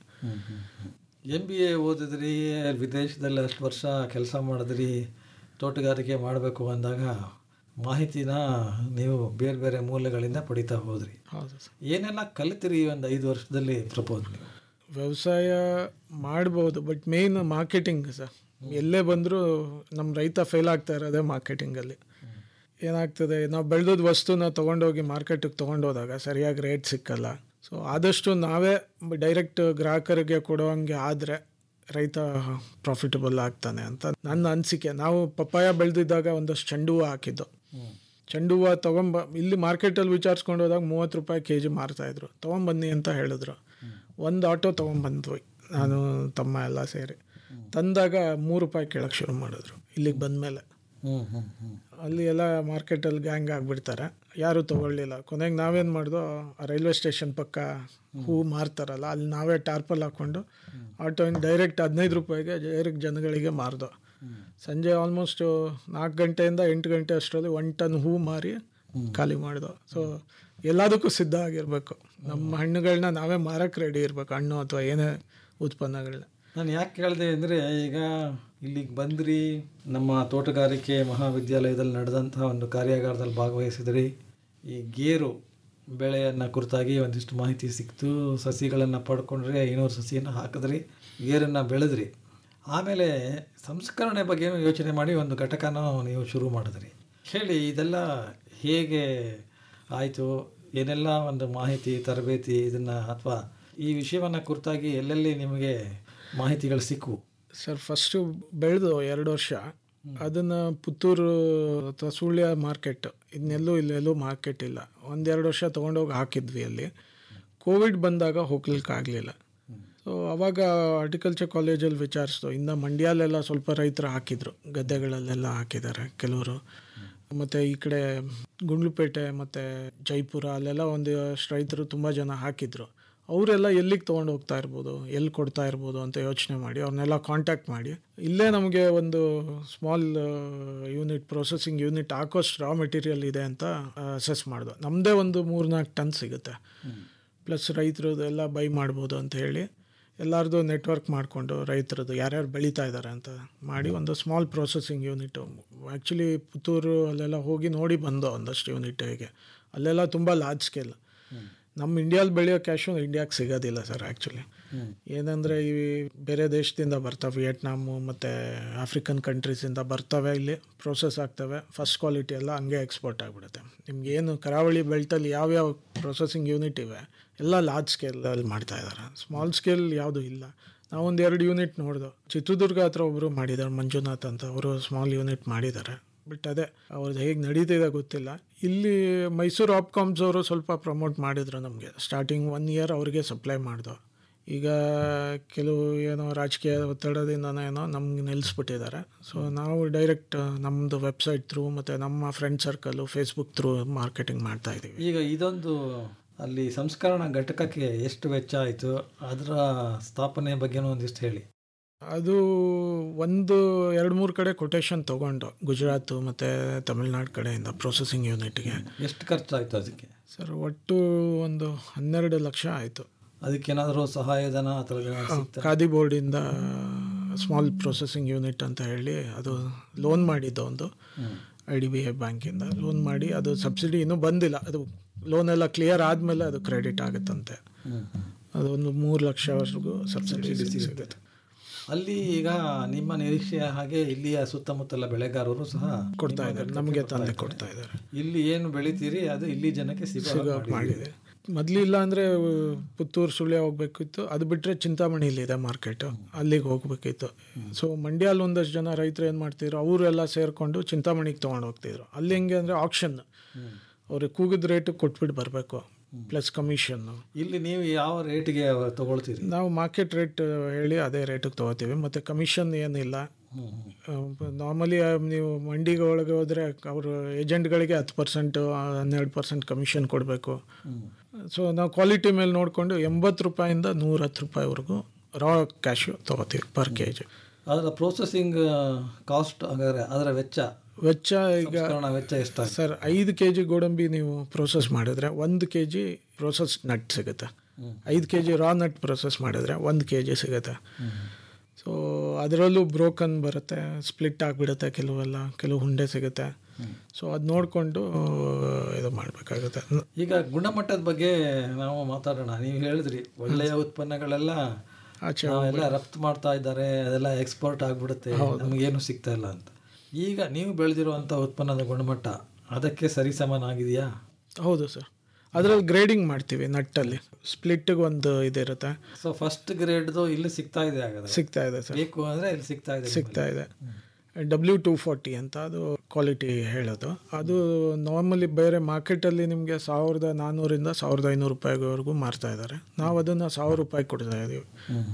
ಎಮ್ ಬಿ ಎ ಓದಿದ್ರಿ ವಿದೇಶದಲ್ಲಿ ಅಷ್ಟು ವರ್ಷ ಕೆಲಸ ಮಾಡಿದ್ರಿ ತೋಟಗಾರಿಕೆ ಮಾಡಬೇಕು ಅಂದಾಗ ಮಾಹಿತಿನ ನೀವು ಬೇರೆ ಬೇರೆ ಮೂಲಗಳಿಂದ ಪಡಿತಾ ಹೋದ್ರಿ ಹೌದು ಸರ್ ಏನೆಲ್ಲ ಕಲಿತಿರಿ ಈ ಒಂದು ಐದು ವರ್ಷದಲ್ಲಿ ಪ್ರಪೋಸ್ ನೀವು ವ್ಯವಸಾಯ ಮಾಡ್ಬೋದು ಬಟ್ ಮೇಯ್ನ್ ಮಾರ್ಕೆಟಿಂಗ್ ಸರ್ ಎಲ್ಲೇ ಬಂದರೂ ನಮ್ಮ ರೈತ ಫೇಲ್ ಆಗ್ತಾ ಇರೋದೇ ಮಾರ್ಕೆಟಿಂಗಲ್ಲಿ ಏನಾಗ್ತದೆ ನಾವು ಬೆಳೆದದ ವಸ್ತುನ ತೊಗೊಂಡೋಗಿ ಮಾರ್ಕೆಟಿಗೆ ತೊಗೊಂಡೋದಾಗ ಸರಿಯಾಗಿ ರೇಟ್ ಸಿಕ್ಕಲ್ಲ ಸೊ ಆದಷ್ಟು ನಾವೇ ಡೈರೆಕ್ಟ್ ಗ್ರಾಹಕರಿಗೆ ಕೊಡೋಂಗೆ ಆದರೆ ರೈತ ಪ್ರಾಫಿಟಬಲ್ ಆಗ್ತಾನೆ ಅಂತ ನನ್ನ ಅನಿಸಿಕೆ ನಾವು ಪಪ್ಪಾಯ ಬೆಳೆದಿದ್ದಾಗ ಒಂದಷ್ಟು ಚೆಂಡು ಹೂವು ಹಾಕಿದ್ದು ಚೆಂಡು ಹೂವು ತೊಗೊಂಬ ಇಲ್ಲಿ ಮಾರ್ಕೆಟಲ್ಲಿ ವಿಚಾರಿಸ್ಕೊಂಡು ಹೋದಾಗ ಮೂವತ್ತು ರೂಪಾಯಿ ಕೆ ಜಿ ಮಾರ್ತಾಯಿದ್ರು ತೊಗೊಂಬನ್ನಿ ಅಂತ ಹೇಳಿದ್ರು ಒಂದು ಆಟೋ ತೊಗೊಂಬಂದ್ವಿ ನಾನು ತಮ್ಮ ಎಲ್ಲ ಸೇರಿ ತಂದಾಗ ಮೂರು ರೂಪಾಯಿ ಕೇಳಕ್ಕೆ ಶುರು ಮಾಡಿದ್ರು ಇಲ್ಲಿಗೆ ಬಂದಮೇಲೆ ಹ್ಞೂ ಹ್ಞೂ ಹ್ಞೂ ಅಲ್ಲಿ ಎಲ್ಲ ಮಾರ್ಕೆಟಲ್ಲಿ ಗ್ಯಾಂಗ್ ಆಗಿಬಿಡ್ತಾರೆ ಯಾರೂ ತೊಗೊಳ್ಳಿಲ್ಲ ಕೊನೆಗೆ ನಾವೇನು ಮಾಡ್ದೋ ಆ ರೈಲ್ವೆ ಸ್ಟೇಷನ್ ಪಕ್ಕ ಹೂ ಮಾರ್ತಾರಲ್ಲ ಅಲ್ಲಿ ನಾವೇ ಟಾರ್ಪಲ್ ಹಾಕ್ಕೊಂಡು ಆಟೋಯಿಂದ ಡೈರೆಕ್ಟ್ ಹದಿನೈದು ರೂಪಾಯಿಗೆ ಡೈರೆಕ್ಟ್ ಜನಗಳಿಗೆ ಮಾರ್ದೋ ಸಂಜೆ ಆಲ್ಮೋಸ್ಟ್ ನಾಲ್ಕು ಗಂಟೆಯಿಂದ ಎಂಟು ಗಂಟೆ ಅಷ್ಟರಲ್ಲಿ ಒನ್ ಟನ್ ಹೂ ಮಾರಿ ಖಾಲಿ ಮಾಡ್ದೋ ಸೊ ಎಲ್ಲದಕ್ಕೂ ಸಿದ್ಧ ಆಗಿರಬೇಕು ನಮ್ಮ ಹಣ್ಣುಗಳನ್ನ ನಾವೇ ಮಾರಕ್ಕೆ ರೆಡಿ ಇರಬೇಕು ಹಣ್ಣು ಅಥವಾ ಏನೇ ಉತ್ಪನ್ನಗಳನ್ನ ನಾನು ಯಾಕೆ ಕೇಳಿದೆ ಅಂದರೆ ಈಗ ಇಲ್ಲಿಗೆ ಬಂದ್ರಿ ನಮ್ಮ ತೋಟಗಾರಿಕೆ ಮಹಾವಿದ್ಯಾಲಯದಲ್ಲಿ ನಡೆದಂಥ ಒಂದು ಕಾರ್ಯಾಗಾರದಲ್ಲಿ ಭಾಗವಹಿಸಿದ್ರಿ ಈ ಗೇರು ಬೆಳೆಯನ್ನು ಕುರಿತಾಗಿ ಒಂದಿಷ್ಟು ಮಾಹಿತಿ ಸಿಕ್ತು ಸಸಿಗಳನ್ನು ಪಡ್ಕೊಂಡ್ರೆ ಐನೂರು ಸಸಿಯನ್ನು ಹಾಕಿದ್ರಿ ಗೇರನ್ನು ಬೆಳೆದ್ರಿ ಆಮೇಲೆ ಸಂಸ್ಕರಣೆ ಬಗ್ಗೆನೂ ಯೋಚನೆ ಮಾಡಿ ಒಂದು ಘಟಕನ ನೀವು ಶುರು ಮಾಡಿದ್ರಿ ಹೇಳಿ ಇದೆಲ್ಲ ಹೇಗೆ ಆಯಿತು ಏನೆಲ್ಲ ಒಂದು ಮಾಹಿತಿ ತರಬೇತಿ ಇದನ್ನು ಅಥವಾ ಈ ವಿಷಯವನ್ನು ಕುರಿತಾಗಿ ಎಲ್ಲೆಲ್ಲಿ ನಿಮಗೆ ಮಾಹಿತಿಗಳು ಸಿಕ್ಕವು ಸರ್ ಫಸ್ಟು ಬೆಳೆದು ಎರಡು ವರ್ಷ ಅದನ್ನು ಪುತ್ತೂರು ಅಥವಾ ಸುಳ್ಯ ಮಾರ್ಕೆಟ್ ಇದನ್ನೆಲ್ಲೂ ಇಲ್ಲೆಲ್ಲೂ ಮಾರ್ಕೆಟ್ ಇಲ್ಲ ಒಂದೆರಡು ವರ್ಷ ತೊಗೊಂಡೋಗಿ ಹಾಕಿದ್ವಿ ಅಲ್ಲಿ ಕೋವಿಡ್ ಬಂದಾಗ ಹೋಗ್ಲಿಕ್ಕೆ ಆಗಲಿಲ್ಲ ಸೊ ಅವಾಗ ಹಾರ್ಟಿಕಲ್ಚರ್ ಕಾಲೇಜಲ್ಲಿ ವಿಚಾರಿಸ್ತು ಇನ್ನು ಮಂಡ್ಯಲೆಲ್ಲ ಸ್ವಲ್ಪ ರೈತರು ಹಾಕಿದ್ರು ಗದ್ದೆಗಳಲ್ಲೆಲ್ಲ ಹಾಕಿದ್ದಾರೆ ಕೆಲವರು ಮತ್ತು ಈ ಕಡೆ ಗುಂಡ್ಲುಪೇಟೆ ಮತ್ತು ಜೈಪುರ ಅಲ್ಲೆಲ್ಲ ಒಂದಷ್ಟು ರೈತರು ತುಂಬ ಜನ ಹಾಕಿದ್ರು ಅವರೆಲ್ಲ ಎಲ್ಲಿಗೆ ತೊಗೊಂಡು ಹೋಗ್ತಾ ಇರ್ಬೋದು ಎಲ್ಲಿ ಕೊಡ್ತಾ ಇರ್ಬೋದು ಅಂತ ಯೋಚನೆ ಮಾಡಿ ಅವ್ರನ್ನೆಲ್ಲ ಕಾಂಟ್ಯಾಕ್ಟ್ ಮಾಡಿ ಇಲ್ಲೇ ನಮಗೆ ಒಂದು ಸ್ಮಾಲ್ ಯೂನಿಟ್ ಪ್ರೊಸೆಸಿಂಗ್ ಯೂನಿಟ್ ಹಾಕೋಷ್ಟು ರಾ ಮೆಟೀರಿಯಲ್ ಇದೆ ಅಂತ ಅಸೆಸ್ ಮಾಡ್ದು ನಮ್ಮದೇ ಒಂದು ಮೂರ್ನಾಲ್ಕು ಟನ್ ಸಿಗುತ್ತೆ ಪ್ಲಸ್ ರೈತರದ್ದು ಎಲ್ಲ ಬೈ ಮಾಡ್ಬೋದು ಅಂತ ಹೇಳಿ ಎಲ್ಲರದು ನೆಟ್ವರ್ಕ್ ಮಾಡಿಕೊಂಡು ರೈತರದ್ದು ಯಾರ್ಯಾರು ಬೆಳೀತಾ ಇದ್ದಾರೆ ಅಂತ ಮಾಡಿ ಒಂದು small processing unit actually Puttur ಅಲ್ಲೆಲ್ಲ ಹೋಗಿ ನೋಡಿ ಬಂದೋ ಒಂದಷ್ಟು ಯೂನಿಟ್ ಹೇಗೆ ಅಲ್ಲೆಲ್ಲ ತುಂಬ ಲಾರ್ಜ್ ಸ್ಕೇಲ್ ನಮ್ಮ ಇಂಡಿಯಾದಲ್ಲಿ ಬೆಳೆಯೋ ಕ್ಯಾಶು ಇಂಡಿಯಾಗೆ ಸಿಗೋದಿಲ್ಲ ಸರ್ ಆ್ಯಕ್ಚುಲಿ ಏನಂದರೆ ಈ ಬೇರೆ ದೇಶದಿಂದ ಬರ್ತವೆ ವಿಯೆಟ್ನಾಮು ಮತ್ತು ಆಫ್ರಿಕನ್ ಕಂಟ್ರೀಸಿಂದ ಬರ್ತವೆ ಇಲ್ಲಿ ಪ್ರೋಸೆಸ್ ಆಗ್ತವೆ ಫಸ್ಟ್ ಕ್ವಾಲಿಟಿ ಎಲ್ಲ ಹಂಗೆ ಎಕ್ಸ್ಪೋರ್ಟ್ ಆಗಿಬಿಡುತ್ತೆ ನಿಮ್ಗೇನು ಕರಾವಳಿ ಬೆಲ್ಟಲ್ಲಿ ಯಾವ್ಯಾವ ಪ್ರೊಸೆಸಿಂಗ್ ಯೂನಿಟ್ ಇವೆ ಎಲ್ಲ ಲಾರ್ಜ್ ಸ್ಕೇಲಲ್ಲಿ ಮಾಡ್ತಾ ಇದ್ದಾರೆ ಸ್ಮಾಲ್ ಸ್ಕೇಲ್ ಯಾವುದೂ ಇಲ್ಲ ನಾವೊಂದು ಎರಡು ಯೂನಿಟ್ ನೋಡ್ದು ಚಿತ್ರದುರ್ಗ ಹತ್ರ ಒಬ್ಬರು ಮಾಡಿದ್ದಾರೆ ಮಂಜುನಾಥ್ ಅಂತ ಅವರು ಸ್ಮಾಲ್ ಯೂನಿಟ್ ಮಾಡಿದ್ದಾರೆ ಬಟ್ ಅದೇ ಅವ್ರದ್ದು ಹೇಗೆ ನಡೀತಿದೆ ಗೊತ್ತಿಲ್ಲ ಇಲ್ಲಿ ಮೈಸೂರು ಆಪ್ಕಾಮ್ಸ್ ಅವರು ಸ್ವಲ್ಪ ಪ್ರಮೋಟ್ ಮಾಡಿದ್ರು ನಮಗೆ ಸ್ಟಾರ್ಟಿಂಗ್ ಒನ್ ಇಯರ್ ಅವ್ರಿಗೆ ಸಪ್ಲೈ ಮಾಡ್ದು ಈಗ ಕೆಲವು ಏನೋ ರಾಜಕೀಯ ಒತ್ತಡದಿಂದನೋ ಏನೋ ನಮ್ಗೆ ನಿಲ್ಲಿಸ್ಬಿಟ್ಟಿದ್ದಾರೆ ಸೊ ನಾವು ಡೈರೆಕ್ಟ್ ನಮ್ಮದು ವೆಬ್ಸೈಟ್ ಥ್ರೂ ಮತ್ತು ನಮ್ಮ friend circle Facebook through marketing ಮಾಡ್ತಾ ಇದ್ದೀವಿ ಈಗ ಇದೊಂದು ಅಲ್ಲಿ ಸಂಸ್ಕರಣಾ ಘಟಕಕ್ಕೆ ಎಷ್ಟು ವೆಚ್ಚ ಆಯಿತು ಅದರ ಸ್ಥಾಪನೆ ಬಗ್ಗೆನೂ ಒಂದಿಷ್ಟು ಹೇಳಿ ಅದು ಒಂದು ಎರಡು ಮೂರು ಕಡೆ ಕೊಟೇಶನ್ ತೊಗೊಂಡು ಗುಜರಾತು ಮತ್ತು ತಮಿಳ್ನಾಡು ಕಡೆಯಿಂದ ಪ್ರೊಸೆಸಿಂಗ್ ಯೂನಿಟ್ಗೆ ಎಷ್ಟು ಖರ್ಚಾಯಿತು ಅದಕ್ಕೆ ಸರ್ ಒಟ್ಟು ಒಂದು ಹನ್ನೆರಡು ಲಕ್ಷ ಆಯಿತು ಅದಕ್ಕೇನಾದರೂ ಸಹಾಯಧನ ಆ ಥರ ಏನಾದ್ರು ಸಿಗ್ತಾ ಖಾದಿ ಬೋರ್ಡಿಂದ ಸ್ಮಾಲ್ ಪ್ರೊಸೆಸಿಂಗ್ ಯೂನಿಟ್ ಅಂತ ಹೇಳಿ ಅದು ಲೋನ್ ಮಾಡಿದ್ದು ಒಂದು ಐ ಡಿ ಬಿ ಐ ಬ್ಯಾಂಕಿಂದ ಲೋನ್ ಮಾಡಿ ಅದು ಸಬ್ಸಿಡಿ ಇನ್ನೂ ಬಂದಿಲ್ಲ ಅದು ಲೋನ್ ಎಲ್ಲ ಕ್ಲಿಯರ್ ಆದಮೇಲೆ ಅದು ಕ್ರೆಡಿಟ್ ಆಗುತ್ತಂತೆ ಅದೊಂದು ಮೂರು ಲಕ್ಷವರೆಗೂ ಸಬ್ಸಿಡಿ ಸಿಗುತ್ತೆ ಅಲ್ಲಿ ಈಗ ನಿಮ್ಮ ನಿರೀಕ್ಷೆಯ ಹಾಗೆ ಇಲ್ಲಿಯ ಸುತ್ತಮುತ್ತಲ ಬೆಳೆಗಾರರು ಸಹ ಕೊಡ್ತಾ ನಿಮ್ಮ ಇದ್ದಾರೆ ಘಟಕಕ್ಕೆ ನಮಗೆ ಕೊಡ್ತಾ ತಂದೆ ಇದ್ದಾರೆ. ಕೊಡ್ತಾ ಇದ್ದಾರೆ ಇಲ್ಲಿ ಏನು ಬೆಳಿತೀರಿ ಅದು ಇಲ್ಲಿ ಜನಕ್ಕೆ ಸಿಗೋ ಹಾಗೆ ಸಿಗೋ ಮಾಡಿದ್ದೀರಿ. ಮಾಡಿದೆ ಮೊದಲಿಲ್ಲ ಅಂದರೆ ಪುತ್ತೂರು ಸುಳ್ಯ ಹೋಗ್ಬೇಕಿತ್ತು ಅದು ಬಿಟ್ಟರೆ ಚಿಂತಾಮಣಿಲಿದೆ ಮಾರ್ಕೆಟು ಅಲ್ಲಿಗೆ ಹೋಗ್ಬೇಕಿತ್ತು ಸೊ ಮಂಡ್ಯಲ್ಲಿ ಒಂದಷ್ಟು ಜನ ರೈತರು ಏನು ಮಾಡ್ತಿದ್ರು ಅವರೆಲ್ಲ ಸೇರಿಕೊಂಡು ಚಿಂತಾಮಣಿಗೆ ತೊಗೊಂಡು ಹೋಗ್ತಿದ್ರು ಅಲ್ಲಿ ಹೆಂಗೆ ಅಂದರೆ ಆಕ್ಷನ್ ಅವ್ರಿಗೆ ಕೂಗಿದ ರೇಟಿಗೆ ಕೊಟ್ಬಿಟ್ಟು ಬರಬೇಕು ಪ್ಲಸ್ ಕಮಿಷನ್ನು ಇಲ್ಲಿ ನೀವು ಯಾವ ರೇಟಿಗೆ ತಗೊಳ್ತೀರಿ ನಾವು ಮಾರ್ಕೆಟ್ ರೇಟ್ ಹೇಳಿ ಅದೇ ರೇಟಿಗೆ ತೊಗೋತೀವಿ ಮತ್ತು ಕಮಿಷನ್ ಏನಿಲ್ಲ ನಾರ್ಮಲಿ ನೀವು ಮಂಡಿಗೆ ಒಳಗೆ ಹೋದರೆ ಅವರು ಏಜೆಂಟ್ಗಳಿಗೆ ಹತ್ತು ಪರ್ಸೆಂಟು ಹನ್ನೆರಡು ಪರ್ಸೆಂಟ್ ಕಮಿಷನ್ ಕೊಡಬೇಕು ಸೊ ನಾವು ಕ್ವಾಲಿಟಿ ಮೇಲೆ ನೋಡಿಕೊಂಡು ಎಂಬತ್ತು ರೂಪಾಯಿಂದ ನೂರ ಹತ್ತು ರೂಪಾಯಿವರೆಗೂ ರಾ ಕ್ಯಾಶು ತೊಗೋತೀವಿ ಪರ್ ಕೆ ಜಿ ಅದರ ಪ್ರೊಸೆಸಿಂಗ್ ಕಾಸ್ಟ್ ಹಾಗಾದ್ರೆ ಅದರ ವೆಚ್ಚ ವೆಚ್ಚ ಈಗ ಸಂಸ್ಕರಣಾ ವೆಚ್ಚ ಎಷ್ಟಾಗುತ್ತೆ ಸರ್ ಐದು ಕೆ ಜಿ ಗೋಡಂಬಿ ನೀವು ಪ್ರೋಸೆಸ್ ಮಾಡಿದ್ರೆ ಒಂದು ಕೆ ಜಿ ಪ್ರೋಸೆಸ್ ನಟ್ ಸಿಗುತ್ತೆ ಐದು K G raw nut process ಮಾಡಿದ್ರೆ ಒಂದು ಕೆ ಜಿ ಸಿಗುತ್ತೆ ಸೊ ಅದರಲ್ಲೂ ಬ್ರೋಕನ್ ಬರುತ್ತೆ ಸ್ಪ್ಲಿಟ್ ಆಗಿಬಿಡುತ್ತೆ ಕೆಲವೆಲ್ಲ ಕೆಲವು ಹುಂಡೆ ಸಿಗುತ್ತೆ ಸೊ ಅದು ನೋಡಿಕೊಂಡು ಇದು ಮಾಡಬೇಕಾಗುತ್ತೆ ಈಗ ಗುಣಮಟ್ಟದ ಬಗ್ಗೆ ನಾವು ಮಾತಾಡೋಣ ನೀವು ಹೇಳಿದ್ರಿ ಒಳ್ಳೆಯ ಉತ್ಪನ್ನಗಳೆಲ್ಲ ಆಚೆ ನಾವೆಲ್ಲ ರಫ್ತು ಮಾಡ್ತಾ ಇದ್ದಾರೆ ಅದೆಲ್ಲ ಎಕ್ಸ್ಪೋರ್ಟ್ ಆಗ್ಬಿಡುತ್ತೆ ನಮಗೇನು ಸಿಗ್ತಾ ಇಲ್ಲ ಅಂತ ಈಗ ನೀವು ಬೆಳೆದಿರುವಂಥ ಉತ್ಪನ್ನದ ಗುಣಮಟ್ಟ ಅದಕ್ಕೆ ಸರಿಸಮನಾಗಿದೆಯಾ ಹೌದು ಸರ್ ಅದರಲ್ಲಿ ಗ್ರೇಡಿಂಗ್ ಮಾಡ್ತೀವಿ ನಟ್ಟಲ್ಲಿ ಸ್ಪ್ಲಿಟ್ಟಿಗೆ ಒಂದು ಇದಿರುತ್ತೆ ಸೊ ಫಸ್ಟ್ ಗ್ರೇಡ್ದು ಇಲ್ಲಿ ಸಿಗ್ತಾ ಇದೆ ಹಾಗಾದ್ರೆ ಸಿಗ್ತಾ ಇದೆ ಸರ್ ಬೇಕು ಅಂದರೆ ಇಲ್ಲಿ ಸಿಗ್ತಾ ಇದೆ ಸಿಗ್ತಾ ಇದೆ ಡಬ್ಲ್ಯೂ ಟು ಫಾರ್ಟಿ ಅಂತ ಅದು ಕ್ವಾಲಿಟಿ ಹೇಳೋದು ಅದು ನಾರ್ಮಲಿ ಬೇರೆ ಮಾರ್ಕೆಟಲ್ಲಿ ನಿಮಗೆ ಸಾವಿರದ ನಾನ್ನೂರಿಂದ ಸಾವಿರದ ಐನೂರು ರೂಪಾಯಿವರೆಗೂ ಮಾರ್ತಾ ಇದ್ದಾರೆ ನಾವು ಅದನ್ನು ಸಾವಿರ ರೂಪಾಯಿ ಕೊಡ್ತಾ ಇದ್ದೀವಿ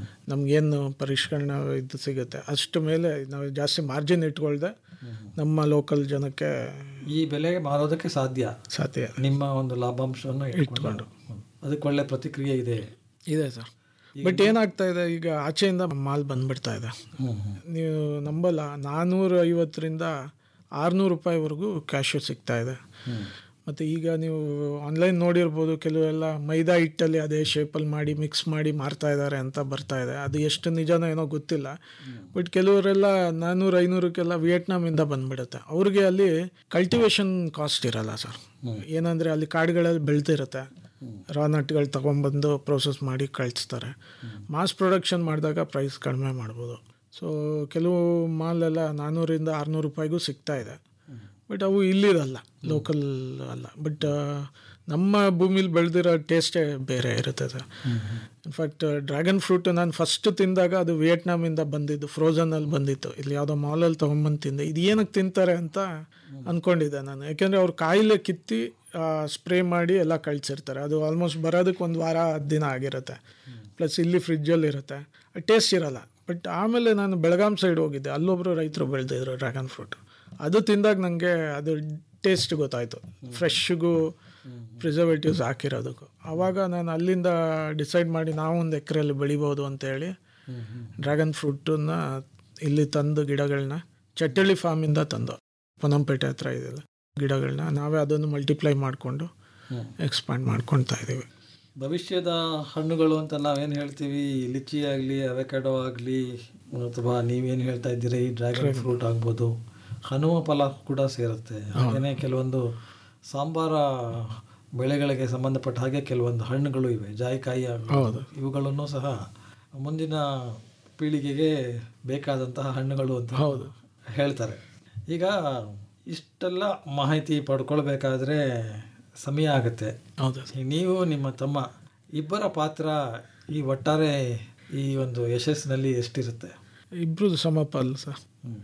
ನಮಗೇನು ಪರಿಷ್ಕರಣ ಇದು ಸಿಗುತ್ತೆ ಅಷ್ಟು ಮೇಲೆ ನಾವು ಜಾಸ್ತಿ ಮಾರ್ಜಿನ್ ಇಟ್ಕೊಳ್ದೆ ನಮ್ಮ ಲೋಕಲ್ ಜನಕ್ಕೆ ಈ ಬೆಲೆಗೆ ಮಾರೋದಕ್ಕೆ ಸಾಧ್ಯ ಸಾಧ್ಯ ನಿಮ್ಮ ಒಂದು ಲಾಭಾಂಶವನ್ನು ಇಟ್ಕೊಂಡು ಅದಕ್ಕೆ ಒಳ್ಳೆ ಪ್ರತಿಕ್ರಿಯೆ ಇದೆ ಇದೆ ಸರ್ ಬಟ್ ಏನಾಗ್ತಾ ಇದೆ ಈಗ ಆಚೆಯಿಂದ ಮಾಲ್ ಬಂದ್ಬಿಡ್ತಾ ಇದೆ ನೀವು ನಂಬಲ್ಲ ನಾನ್ನೂರ ಐವತ್ತರಿಂದ ಆರುನೂರು ರೂಪಾಯಿವರೆಗೂ ಕ್ಯಾಶು ಸಿಗ್ತಾ ಇದೆ ಮತ್ತು ಈಗ ನೀವು ಆನ್ಲೈನ್ ನೋಡಿರ್ಬೋದು ಕೆಲವೆಲ್ಲ ಮೈದಾ ಹಿಟ್ಟಲ್ಲಿ ಅದೇ ಶೇಪಲ್ಲಿ ಮಾಡಿ ಮಿಕ್ಸ್ ಮಾಡಿ ಮಾರ್ತಾ ಇದ್ದಾರೆ ಅಂತ ಬರ್ತಾ ಇದೆ ಅದು ಎಷ್ಟು ನಿಜನೋ ಏನೋ ಗೊತ್ತಿಲ್ಲ ಬಟ್ ಕೆಲವರೆಲ್ಲ ನಾನ್ನೂರು ಐನೂರಕ್ಕೆಲ್ಲ ವಿಯೆಟ್ನಾಮಿಂದ ಬಂದ್ಬಿಡುತ್ತೆ ಅವ್ರಿಗೆ ಅಲ್ಲಿ ಕಲ್ಟಿವೇಶನ್ ಕಾಸ್ಟ್ ಇರಲ್ಲ ಸರ್ ಏನಂದರೆ ಅಲ್ಲಿ ಕಾಡುಗಳಲ್ಲಿ ಬೆಳೆದಿರುತ್ತೆ ರಾ ನಟ್ಗಳು ತೊಗೊಂಬಂದು ಪ್ರೋಸೆಸ್ ಮಾಡಿ ಕಳಿಸ್ತಾರೆ ಮಾಸ್ ಪ್ರೊಡಕ್ಷನ್ ಮಾಡಿದಾಗ ಪ್ರೈಸ್ ಕಡಿಮೆ ಮಾಡ್ಬೋದು ಸೊ ಕೆಲವು ಮಾಲೆಲ್ಲ ನಾನ್ನೂರಿಂದ ಆರುನೂರು ರೂಪಾಯಿಗೂ ಸಿಗ್ತಾ ಇದೆ ಬಟ್ ಅವು ಇಲ್ಲಿರಲ್ಲ ಲೋಕಲ್ ಅಲ್ಲ ಬಟ್ ನಮ್ಮ ಭೂಮಿಲಿ ಬೆಳೆದಿರೋ ಟೇಸ್ಟೇ ಬೇರೆ ಇರುತ್ತೆ ಸರ್ ಇನ್ಫ್ಯಾಕ್ಟ್ ಡ್ರ್ಯಾಗನ್ ಫ್ರೂಟ್ ನಾನು ಫಸ್ಟ್ ತಿಂದಾಗ ಅದು ವಿಯೆಟ್ನಾಮಿಂದ ಬಂದಿದ್ದು ಫ್ರೋಝನಲ್ಲಿ ಬಂದಿತ್ತು ಇಲ್ಲಿ ಯಾವುದೋ ಮಾಲಲ್ಲಿ ತೊಗೊಂಬಂದು ತಿಂದೆ ಇದು ಏನಕ್ಕೆ ತಿಂತಾರೆ ಅಂತ ಅಂದ್ಕೊಂಡಿದ್ದೆ ನಾನು ಯಾಕೆಂದರೆ ಅವ್ರು ಕಾಯಿಲೆ ಕಿತ್ತಿ ಸ್ಪ್ರೇ ಮಾಡಿ ಎಲ್ಲ ಕಳಿಸಿರ್ತಾರೆ ಅದು ಆಲ್ಮೋಸ್ಟ್ ಬರೋದಕ್ಕೆ ಒಂದು ವಾರ ಹತ್ತು ದಿನ ಆಗಿರುತ್ತೆ ಪ್ಲಸ್ ಇಲ್ಲಿ ಫ್ರಿಜ್ಜಲ್ಲಿ ಇರುತ್ತೆ ಟೇಸ್ಟ್ ಇರಲ್ಲ ಬಟ್ ಆಮೇಲೆ ನಾನು ಬೆಳಗಾಂ ಸೈಡ್ ಹೋಗಿದ್ದೆ ಅಲ್ಲೊಬ್ಬರು ರೈತರು ಬೆಳೆದಿದ್ರು ಡ್ರ್ಯಾಗನ್ ಫ್ರೂಟ್ ಅದು ತಿಂದಾಗ ನನಗೆ ಅದು ಟೇಸ್ಟ್ ಗೊತ್ತಾಯಿತು ಫ್ರೆಶ್ಗೂ ಪ್ರಿಸರ್ವೇಟಿವ್ಸ್ ಹಾಕಿರೋದಕ್ಕೂ ಆವಾಗ ನಾನು ಅಲ್ಲಿಂದ ಡಿಸೈಡ್ ಮಾಡಿ ನಾವು ಒಂದು ಎಕರೆಯಲ್ಲಿ ಬೆಳಿಬೋದು ಅಂತೇಳಿ ಡ್ರ್ಯಾಗನ್ ಫ್ರೂಟನ್ನ ಇಲ್ಲಿ ತಂದು ಗಿಡಗಳನ್ನ ಚಟ್ಟಳ್ಳಿ ಫಾರ್ಮಿಂದ ತಂದು ಪೊನ್ನಂಪೇಟೆ ಹತ್ರ ಇದೆಲ್ಲ ಗಿಡಗಳನ್ನ ನಾವೇ ಅದನ್ನು ಮಲ್ಟಿಪ್ಲೈ ಮಾಡಿಕೊಂಡು ಎಕ್ಸ್ಪ್ಯಾಂಡ್ ಮಾಡ್ಕೊಳ್ತಾ ಇದ್ದೀವಿ ಭವಿಷ್ಯದ ಹಣ್ಣುಗಳು ಅಂತ ನಾವೇನು ಹೇಳ್ತೀವಿ ಲಿಚಿ ಆಗಲಿ ಅವೆಕಾಡೋ ಆಗಲಿ ಅಥವಾ ನೀವೇನು ಹೇಳ್ತಾ ಇದ್ದೀರಿ ಡ್ರ್ಯಾಗನ್ ಫ್ರೂಟ್ ಆಗ್ಬೋದು ಹನುಮ ಫಲ ಕೂಡ ಸೇರುತ್ತೆ ಹಾಗೆಯೇ ಕೆಲವೊಂದು ಸಾಂಬಾರ ಬೆಳೆಗಳಿಗೆ ಸಂಬಂಧಪಟ್ಟ ಹಾಗೆ ಕೆಲವೊಂದು ಹಣ್ಣುಗಳು ಇವೆ ಜಾಯಿಕಾಯಿ ಆಗ್ಬೋದು ಇವುಗಳನ್ನು ಸಹ ಮುಂದಿನ ಪೀಳಿಗೆಗೆ ಬೇಕಾದಂತಹ ಹಣ್ಣುಗಳು ಅಂತ ಹೇಳ್ತಾರೆ ಈಗ ಇಷ್ಟೆಲ್ಲ ಮಾಹಿತಿ ಪಡ್ಕೊಳ್ಬೇಕಾದ್ರೆ ಸಮಯ ಆಗುತ್ತೆ ಹೌದು ನೀವು ನಿಮ್ಮ ತಮ್ಮ ಇಬ್ಬರ ಪಾತ್ರ ಈ ಒಟ್ಟಾರೆ ಈ ಒಂದು ಯಶಸ್ಸಿನಲ್ಲಿ ಎಷ್ಟಿರುತ್ತೆ ಇಬ್ರದ್ದು ಸಮಪಾಲು ಸರ್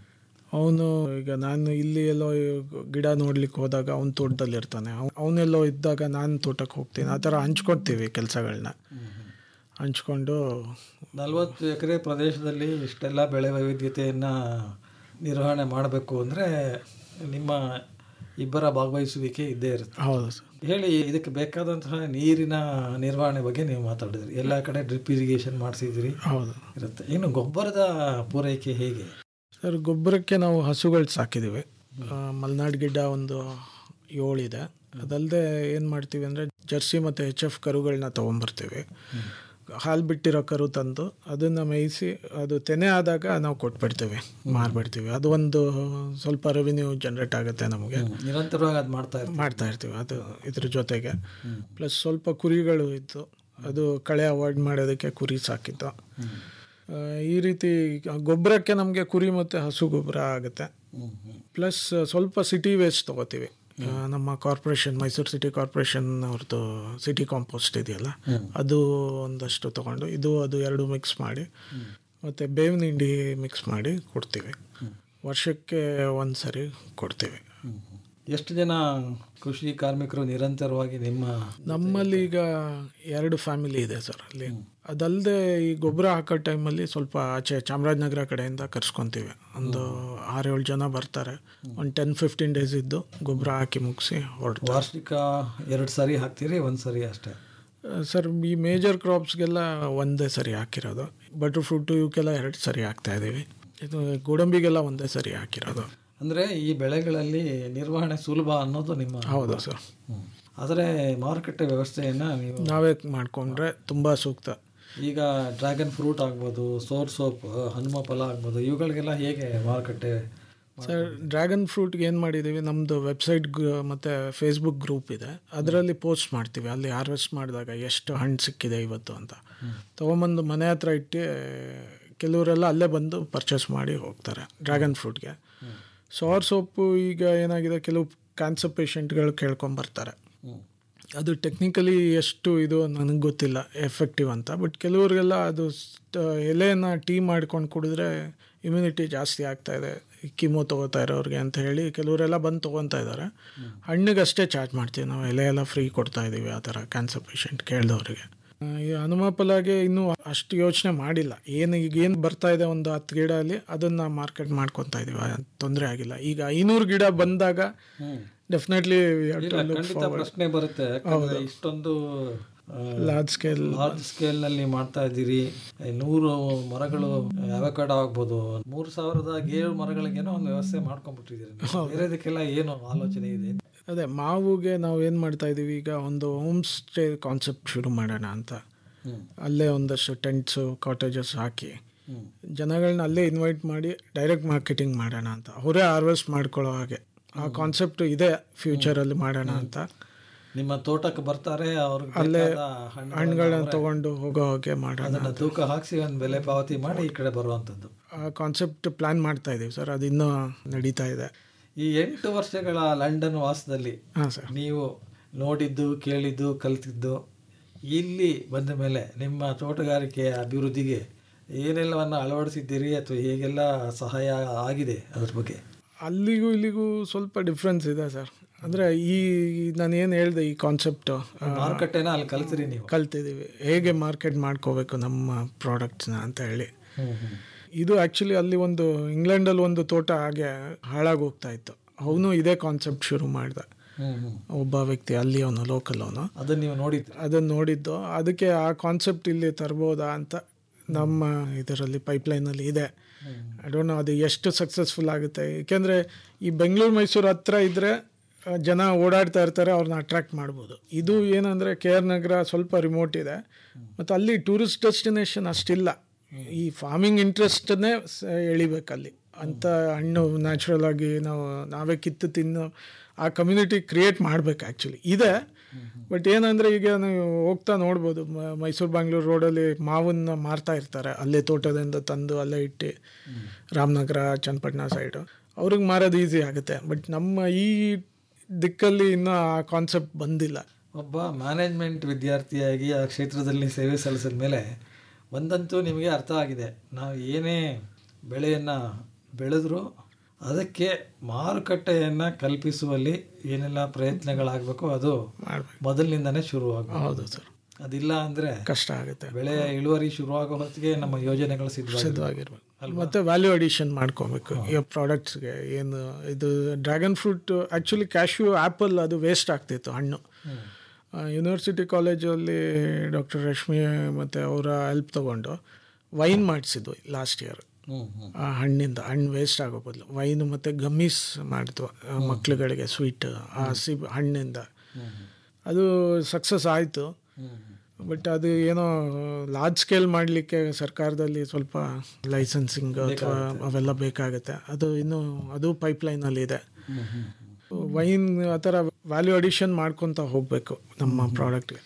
ಅವನು ಈಗ ನಾನು ಇಲ್ಲಿ ಎಲ್ಲೋ ಗಿಡ ನೋಡ್ಲಿಕ್ಕೆ ಹೋದಾಗ ಅವ್ನ ತೋಟದಲ್ಲಿ ಇರ್ತಾನೆ ಅವನೆಲ್ಲೋ ಇದ್ದಾಗ ನಾನು ತೋಟಕ್ಕೆ ಹೋಗ್ತೀನಿ ಆ ಥರ ಹಂಚ್ಕೊಡ್ತೀವಿ ಕೆಲಸಗಳನ್ನ ಹಂಚ್ಕೊಂಡು ನಲವತ್ತು ಎಕರೆ ಪ್ರದೇಶದಲ್ಲಿ ಇಷ್ಟೆಲ್ಲ ಬೆಳೆ ವೈವಿಧ್ಯತೆಯನ್ನು ನಿರ್ವಹಣೆ ಮಾಡಬೇಕು ಅಂದರೆ ನಿಮ್ಮ ಇಬ್ಬರ ಭಾಗವಹಿಸುವಿಕೆ ಇದ್ದೇ ಇರುತ್ತೆ ಹೌದು ಸರ್ ಹೇಳಿ ಇದಕ್ಕೆ ಬೇಕಾದಂತಹ ನೀರಿನ ನಿರ್ವಹಣೆ ಬಗ್ಗೆ ನೀವು ಮಾತಾಡಿದ್ರಿ ಎಲ್ಲ ಕಡೆ ಡ್ರಿಪ್ ಇರಿಗೇಷನ್ ಮಾಡಿಸಿದ್ರಿ ಹೌದು ಇರುತ್ತೆ ಇನ್ನು ಗೊಬ್ಬರದ ಪೂರೈಕೆ ಹೇಗೆ ಸರ್ ಗೊಬ್ಬರಕ್ಕೆ ನಾವು ಹಸುಗಳು ಸಾಕಿದ್ದೀವಿ ಆ, ಮಲ್ನಾಡ್ ಗಿಡ್ಡ ಒಂದು ಏಳಿದೆ ಅದಲ್ಲದೆ ಏನು ಮಾಡ್ತೀವಿ ಅಂದರೆ ಜರ್ಸಿ ಮತ್ತು ಎಚ್ ಎಫ್ ಕರುಗಳನ್ನ ತೊಗೊಂಬರ್ತೀವಿ ಹಾಲು ಬಿಟ್ಟಿರೋ ಕರು ತಂದು ಅದನ್ನು ಮೇಯಿಸಿ ಅದು ತೆನೆ ಆದಾಗ ನಾವು ಕೊಟ್ಬಿಡ್ತೀವಿ ಮಾರ್ಬಿಡ್ತೀವಿ ಅದು ಒಂದು ಸ್ವಲ್ಪ ರೆವಿನ್ಯೂ ಜನ್ರೇಟ್ ಆಗುತ್ತೆ ನಮಗೆ ನಿರಂತರವಾಗಿ ಅದು ಮಾಡ್ತಾ ಇರ್ತೀವಿ ಮಾಡ್ತಾ ಇರ್ತೀವಿ ಅದು ಇದ್ರ ಜೊತೆಗೆ ಪ್ಲಸ್ ಸ್ವಲ್ಪ ಕುರಿಗಳು ಇತ್ತು ಅದು ಕಳೆ ಅವಾಯ್ಡ್ ಮಾಡೋದಕ್ಕೆ ಕುರಿ ಸಾಕಿತ್ತು ಆ, ಈ ರೀತಿ ಗೊಬ್ಬರಕ್ಕೆ ನಮಗೆ ಕುರಿ ಮತ್ತು ಹಸು ಗೊಬ್ಬರ ಆಗುತ್ತೆ ಪ್ಲಸ್ ಸ್ವಲ್ಪ ಸಿಟಿ ವೇಸ್ಟ್ ತೊಗೋತೀವಿ ಆ, ನಮ್ಮ ಕಾರ್ಪೊರೇಷನ್ ಮೈಸೂರು ಸಿಟಿ ಕಾರ್ಪೊರೇಷನ್ ಅವ್ರದ್ದು ಸಿಟಿ ಕಾಂಪೋಸ್ಟ್ ಇದೆಯಲ್ಲ ಅದು ಒಂದಷ್ಟು ತಗೊಂಡು ಇದು ಅದು ಎರಡು ಮಿಕ್ಸ್ ಮಾಡಿ ಮತ್ತು ಬೇವಿನ ಹಿಂಡಿ ಮಿಕ್ಸ್ ಮಾಡಿ ಕೊಡ್ತೀವಿ ವರ್ಷಕ್ಕೆ ಒಂದು ಸರಿ ಕೊಡ್ತೀವಿ ಎಷ್ಟು ಜನ ಕೃಷಿ ಕಾರ್ಮಿಕರು ನಿರಂತರವಾಗಿ ನಿಮ್ಮ ನಮ್ಮಲ್ಲಿ ಈಗ ಎರಡು ಫ್ಯಾಮಿಲಿ ಇದೆ ಸರ್ ಅಲ್ಲಿ ಅದಲ್ಲದೆ ಈ ಗೊಬ್ಬರ ಹಾಕೋ ಟೈಮಲ್ಲಿ ಸ್ವಲ್ಪ ಆಚೆ ಚಾಮರಾಜನಗರ ಕಡೆಯಿಂದ ಕರ್ಸ್ಕೊತೀವಿ ಒಂದು ಆರೇಳು ಜನ ಬರ್ತಾರೆ ಒಂದು ಟೆನ್ ಫಿಫ್ಟೀನ್ ಡೇಸ್ ಇದ್ದು ಗೊಬ್ಬರ ಹಾಕಿ ಮುಗಿಸಿ ಹೊರಡ್ತಾರೆ ವಾರ್ಷಿಕ ಎರಡು ಸಾರಿ ಹಾಕ್ತೀರಿ ಒಂದು ಸರಿ ಅಷ್ಟೇ ಸರ್ ಈ ಮೇಜರ್ ಕ್ರಾಪ್ಸ್ಗೆಲ್ಲ ಒಂದೇ ಸರಿ ಹಾಕಿರೋದು ಬಟರ್ ಫ್ರೂಟು ಇವಕ್ಕೆಲ್ಲ ಎರಡು ಸರಿ ಹಾಕ್ತಾ ಇದ್ದೀವಿ ಇದು ಗೋಡಂಬಿಗೆಲ್ಲ ಒಂದೇ ಸರಿ ಹಾಕಿರೋದು ಅಂದರೆ ಈ ಬೆಳೆಗಳಲ್ಲಿ ನಿರ್ವಹಣೆ ಸುಲಭ ಅನ್ನೋದು ನಿಮ್ಮ ಹೌದು ಸರ್ ಹ್ಮ್. ಆದರೆ ಮಾರುಕಟ್ಟೆ ವ್ಯವಸ್ಥೆಯನ್ನು ನೀವು ನಾವೇ ಮಾಡಿಕೊಂಡ್ರೆ ತುಂಬ ಸೂಕ್ತ ಈಗ ಡ್ರ್ಯಾಗನ್ ಫ್ರೂಟ್ ಆಗ್ಬೋದು ಸೋರ್ ಸೋಪ್ ಹನುಮ ಫಲ ಆಗ್ಬೋದು ಇವುಗಳಿಗೆಲ್ಲ ಹೇಗೆ ಮಾರುಕಟ್ಟೆ ಸರ್ ಡ್ರ್ಯಾಗನ್ ಫ್ರೂಟ್ಗೆ ಏನು ಮಾಡಿದ್ದೀವಿ ನಮ್ಮದು ವೆಬ್ಸೈಟ್ ಮತ್ತು ಫೇಸ್ಬುಕ್ ಗ್ರೂಪ್ ಇದೆ ಅದರಲ್ಲಿ ಪೋಸ್ಟ್ ಮಾಡ್ತೀವಿ ಅಲ್ಲಿ ಹಾರ್ವೆಸ್ಟ್ ಮಾಡಿದಾಗ ಎಷ್ಟು ಹಣ್ಣು ಸಿಕ್ಕಿದೆ ಇವತ್ತು ಅಂತ ತೊಗೊಂಬಂದು ಮನೆ ಹತ್ರ ಇಟ್ಟು ಕೆಲವರೆಲ್ಲ ಅಲ್ಲೇ ಬಂದು ಪರ್ಚೇಸ್ ಮಾಡಿ ಹೋಗ್ತಾರೆ ಡ್ರ್ಯಾಗನ್ ಫ್ರೂಟ್ಗೆ ಸೋರ್ ಸೋಪು ಈಗ ಏನಾಗಿದೆ ಕೆಲವು ಕ್ಯಾನ್ಸರ್ ಪೇಷಂಟ್ಗಳು ಕೇಳ್ಕೊಂಬರ್ತಾರೆ ಅದು ಟೆಕ್ನಿಕಲಿ ಎಷ್ಟು ಇದು ನನಗೆ ಗೊತ್ತಿಲ್ಲ ಎಫೆಕ್ಟಿವ್ ಅಂತ ಬಟ್ ಕೆಲವ್ರಿಗೆಲ್ಲ ಅದು ಸ್ಟ್- ಎಲೆಯನ್ನು ಟೀ ಮಾಡ್ಕೊಂಡು ಕುಡಿದ್ರೆ ಇಮ್ಯುನಿಟಿ ಜಾಸ್ತಿ ಆಗ್ತಾ ಇದೆ ಕಿಮೋ ತೊಗೋತಾ ಇರೋರಿಗೆ ಅಂತ ಹೇಳಿ ಕೆಲವರೆಲ್ಲ ಬಂದು ತೊಗೊತಾ ಇದ್ದಾರೆ ಹಣ್ಣಿಗೆ ಅಷ್ಟೇ ಚಾರ್ಜ್ ಮಾಡ್ತೀವಿ ನಾವು ಎಲೆ ಎಲ್ಲ ಫ್ರೀ ಕೊಡ್ತಾ ಇದ್ದೀವಿ ಆ ಥರ ಕ್ಯಾನ್ಸರ್ ಪೇಷಂಟ್ ಕೇಳಿದವ್ರಿಗೆ ಆ, ಈ ಹನುಮ ಫಲಾಗೆ ಇನ್ನೂ ಅಷ್ಟು ಯೋಚನೆ ಮಾಡಿಲ್ಲ ಏನು ಈಗ ಏನು ಬರ್ತಾ ಇದೆ ಒಂದು ಹತ್ತು ಗಿಡ ಅಲ್ಲಿ ಅದನ್ನು ಮಾರ್ಕೆಟ್ ಮಾಡ್ಕೊತಾ ಇದೀವಿ ತೊಂದರೆ ಆಗಿಲ್ಲ ಈಗ ಐನೂರು ಗಿಡ ಬಂದಾಗ ಡೆಫಿನೆಟ್ಲಿ ಇಲ್ಲ ಖಂಡಿತ ಪ್ರಶ್ನೆ ಬರುತ್ತೆ ಯಾಕಂದ್ರೆ ಇಷ್ಟೊಂದು ಲಾರ್ಜ್ ಸ್ಕೇಲ್ ಲಾರ್ಜ್ ಸ್ಕೇಲ್ ನಲ್ಲಿ ಮಾಡ್ತಾ ಇದ್ದೀರಿ ಈ ನೂರು ಮರಗಳು ಅವಕಾಡ ಆಗ್ಬೋದು ಮೂರು ಸಾವಿರದ ಏಳು ಮರಗಳಿಗೇನೋ ಒಂದು ವ್ಯವಸ್ಥೆ ಮಾಡ್ಕೊಂಡ್ಬಿಟ್ಟಿದ್ದೀರಿ ನೀವು. ಬೇರೆದಕ್ಕೆಲ್ಲ ಏನು ಆಲೋಚನೆ ಇದೆ ಅದೇ ಮಾವುಗೆ ನಾವು ಏನು ಮಾಡ್ತಾ ಇದ್ದೀವಿ ಈಗ ಒಂದು ಹೋಮ್ ಸ್ಟೇ ಕಾನ್ಸೆಪ್ಟ್ ಶುರು ಮಾಡೋಣ ಅಂತ ಅಲ್ಲೇ ಒಂದಷ್ಟು ಟೆಂಟ್ಸು ಕಾಟೇಜಸ್ ಹಾಕಿ ಜನಗಳನ್ನ ಅಲ್ಲೇ ಇನ್ವೈಟ್ ಮಾಡಿ ಡೈರೆಕ್ಟ್ ಮಾರ್ಕೆಟಿಂಗ್ ಮಾಡೋಣ ಅಂತ ಅವರೇ ಹಾರ್ವೆಸ್ಟ್ ಮಾಡ್ಕೊಳ್ಳೋ ಹಾಗೆ ಆ ಕಾನ್ಸೆಪ್ಟ್ ಇದೆ ಫ್ಯೂಚರಲ್ಲಿ ಮಾಡೋಣ ಅಂತ ನಿಮ್ಮ ತೋಟಕ್ಕೆ ಬರ್ತಾರೆ ಅವ್ರಿಗೆ ಅಲ್ಲೇ ಬೇಕಾದ ಹಣ್ಣುಗಳನ್ನ ಹಣ್ಣುಗಳನ್ನ ಅವ್ರೇ ತಗೊಂಡು ಹೋಗೋ ಹಾಗೆ ಮಾಡೋಣ ಅದನ್ನ ತೂಕ ಹಾಕ್ಸಿ ಒಂದು ಬೆಲೆ ಪಾವತಿ ಮಾಡಿ ಈ ಕಡೆ ಬರುವಂಥದ್ದು ಆ ಕಾನ್ಸೆಪ್ಟ್ ಪ್ಲಾನ್ ಮಾಡ್ತಾ ಇದ್ದೀವಿ ಸರ್ ಅದು ಇನ್ನೂ ನಡೀತಾ ಇದೆ ಈ ಎಂಟು ವರ್ಷಗಳ ಲಂಡನ್ ವಾಸದಲ್ಲಿ ಹಾಂ ಸರ್ ನೀವು ನೋಡಿದ್ದು ಕೇಳಿದ್ದು ಕಲ್ತಿದ್ದು ಇಲ್ಲಿ ಬಂದ ಮೇಲೆ ನಿಮ್ಮ ತೋಟಗಾರಿಕೆಯ ಅಭಿವೃದ್ಧಿಗೆ ಏನೆಲ್ಲವನ್ನು ಅಳವಡಿಸಿದ್ದೀರಿ ಅಥವಾ ಹೇಗೆಲ್ಲ ಸಹಾಯ ಆಗಿದೆ ಅದ್ರ ಬಗ್ಗೆ ಅಲ್ಲಿಗೂ ಇಲ್ಲಿಗೂ ಸ್ವಲ್ಪ ಡಿಫ್ರೆನ್ಸ್ ಇದೆ ಸರ್ ಅಂದರೆ ಈ ನಾನು ಏನು ಹೇಳಿದೆ ಈ ಕಾನ್ಸೆಪ್ಟು ಮಾರುಕಟ್ಟೆನ ಅಲ್ಲಿ ಕಲ್ತಿರಿ ನೀವು ಕಲ್ತಿದ್ದೀವಿ ಹೇಗೆ ಮಾರ್ಕೆಟ್ ಮಾಡ್ಕೋಬೇಕು ನಮ್ಮ ಪ್ರಾಡಕ್ಟ್ಸ್ನ ಅಂತ ಹೇಳಿ ಇದು ಆ್ಯಕ್ಚುಲಿ ಅಲ್ಲಿ ಒಂದು ಇಂಗ್ಲೆಂಡಲ್ಲಿ ಒಂದು ತೋಟ ಹಾಗೆ ಹಾಳಾಗಿ ಹೋಗ್ತಾ ಇತ್ತು ಅವನು ಇದೇ ಕಾನ್ಸೆಪ್ಟ್ ಶುರು ಮಾಡ್ದ ಒಬ್ಬ ವ್ಯಕ್ತಿ ಅಲ್ಲಿ ಅವನು ಲೋಕಲ್ ಅವನು ಅದನ್ನ ನೀವು ನೋಡಿದ್ರಿ ಅದನ್ನು ನೋಡಿದ್ದು ಅದಕ್ಕೆ ಆ ಕಾನ್ಸೆಪ್ಟ್ ಇಲ್ಲಿ ತರ್ಬೋದಾ ಅಂತ ನಮ್ಮ ಇದರಲ್ಲಿ ಪೈಪ್ಲೈನಲ್ಲಿ ಇದೆ ಐ ಡೋಂಟ್ ನೋ ಅದು ಎಷ್ಟು ಸಕ್ಸಸ್ಫುಲ್ ಆಗುತ್ತೆ ಏಕೆಂದರೆ ಈ ಬೆಂಗಳೂರು ಮೈಸೂರು ಹತ್ರ ಇದ್ದರೆ ಜನ ಓಡಾಡ್ತಾ ಇರ್ತಾರೆ ಅವ್ರನ್ನ ಅಟ್ರಾಕ್ಟ್ ಮಾಡ್ಬೋದು ಇದು ಏನಂದರೆ ಕೆ ಆರ್ ನಗರ ಸ್ವಲ್ಪ ರಿಮೋಟ್ ಇದೆ ಮತ್ತು ಅಲ್ಲಿ ಟೂರಿಸ್ಟ್ ಡೆಸ್ಟಿನೇಷನ್ ಅಷ್ಟಿಲ್ಲ ಈ ಫಾರ್ಮಿಂಗ್ ಇಂಟ್ರೆಸ್ಟನ್ನೇ ಎಳಿಬೇಕಲ್ಲಿ ಅಂಥ ಹಣ್ಣು ನ್ಯಾಚುರಲ್ ಆಗಿ ನಾವು ನಾವೇ ಕಿತ್ತು ತಿನ್ನೋ ಆ ಕಮ್ಯುನಿಟಿ ಕ್ರಿಯೇಟ್ ಮಾಡ್ಬೇಕು ಆ್ಯಕ್ಚುಲಿ ಇದೆ ಬಟ್ ಏನಂದರೆ ಈಗ ನೀವು ಹೋಗ್ತಾ ನೋಡ್ಬೋದು ಮ- ಮೈಸೂರು ಬ್ಯಾಂಗ್ಳೂರು ರೋಡಲ್ಲಿ ಮಾವನ್ನ ಮಾರ್ತಾ ಇರ್ತಾರೆ ಅಲ್ಲೇ ತೋಟದಿಂದ ತಂದು ಅಲ್ಲೇ ಇಟ್ಟು ರಾಮನಗರ ಚನ್ನಪಟ್ಟಣ ಸೈಡು ಅವ್ರಿಗೆ ಮಾರೋದು ಈಸಿ ಆಗುತ್ತೆ ಬಟ್ ನಮ್ಮ ಈ ದಿಕ್ಕಲ್ಲಿ ಇನ್ನೂ ಆ ಕಾನ್ಸೆಪ್ಟ್ ಬಂದಿಲ್ಲ ಒಬ್ಬ ಮ್ಯಾನೇಜ್ಮೆಂಟ್ ವಿದ್ಯಾರ್ಥಿಯಾಗಿ ಆ ಕ್ಷೇತ್ರದಲ್ಲಿ ಸೇವೆ ಸಲ್ಲಿಸಿದ ಮೇಲೆ ಒಂದಂತೂ ನಿಮಗೆ ಅರ್ಥ ಆಗಿದೆ ನಾವು ಏನೇ ಬೆಳೆಯನ್ನು ಬೆಳೆದರೂ ಅದಕ್ಕೆ ಮಾರುಕಟ್ಟೆಯನ್ನು ಕಲ್ಪಿಸುವಲ್ಲಿ ಏನೆಲ್ಲ ಪ್ರಯತ್ನಗಳಾಗಬೇಕು ಅದು ಮೊದಲಿನಿಂದನೇ ಶುರುವಾಗಬೇಕು ಹೌದು ಸರ್ ಅದಿಲ್ಲ ಅಂದರೆ ಕಷ್ಟ ಆಗುತ್ತೆ ಬೆಳೆಯ ಇಳುವರಿ ಶುರುವಾಗೋ ಹೊತ್ತಿಗೆ ನಮ್ಮ ಯೋಜನೆಗಳು ಸಿದ್ಧವಾಗಿ ಸಿದ್ಧವಾಗಿರ್ಬೇಕು ಮತ್ತು ವ್ಯಾಲ್ಯೂ ಅಡಿಷನ್ ಮಾಡ್ಕೊಬೇಕು ಈ ಪ್ರಾಡಕ್ಟ್ಸ್ಗೆ ಏನು ಇದು dragon fruit actually cashew apple ಅದು ವೇಸ್ಟ್ ಆಗ್ತಿತ್ತು ಹಣ್ಣು ಯೂನಿವರ್ಸಿಟಿ ಕಾಲೇಜಲ್ಲಿ ಡಾಕ್ಟರ್ ರಶ್ಮಿ ಮತ್ತು ಅವರ ಹೆಲ್ಪ್ ತೊಗೊಂಡು ವೈನ್ ಮಾಡಿಸಿದ್ವು ಲಾಸ್ಟ್ ಇಯರ್ ಆ ಹಣ್ಣಿಂದ ಹಣ್ಣು ವೇಸ್ಟ್ ಆಗೋ ಬದಲು ವೈನು ಮತ್ತು ಗಮ್ಮೀಸ್ ಮಾಡಿದ್ವು ಆ, ಮಕ್ಳುಗಳಿಗೆ ಸ್ವೀಟ್ ಆ ಸಿ ಹಣ್ಣಿಂದ ಅದು ಸಕ್ಸಸ್ ಆಯಿತು ಬಟ್ ಅದು ಏನೋ ಲಾರ್ಜ್ ಸ್ಕೇಲ್ ಮಾಡಲಿಕ್ಕೆ ಸರ್ಕಾರದಲ್ಲಿ ಸ್ವಲ್ಪ ಲೈಸೆನ್ಸಿಂಗ್ ಅಥವಾ ಅವೆಲ್ಲ ಬೇಕಾಗುತ್ತೆ ಅದು ಇನ್ನೂ ಅದು ಪೈಪ್ಲೈನಲ್ಲಿ ಇದೆ ವೈನ್ ಆ ಥರ ವ್ಯಾಲ್ಯೂ ಅಡಿಷನ್ ಮಾಡ್ಕೊತ ಹೋಗಬೇಕು ನಮ್ಮ ಪ್ರಾಡಕ್ಟ್ಗೆ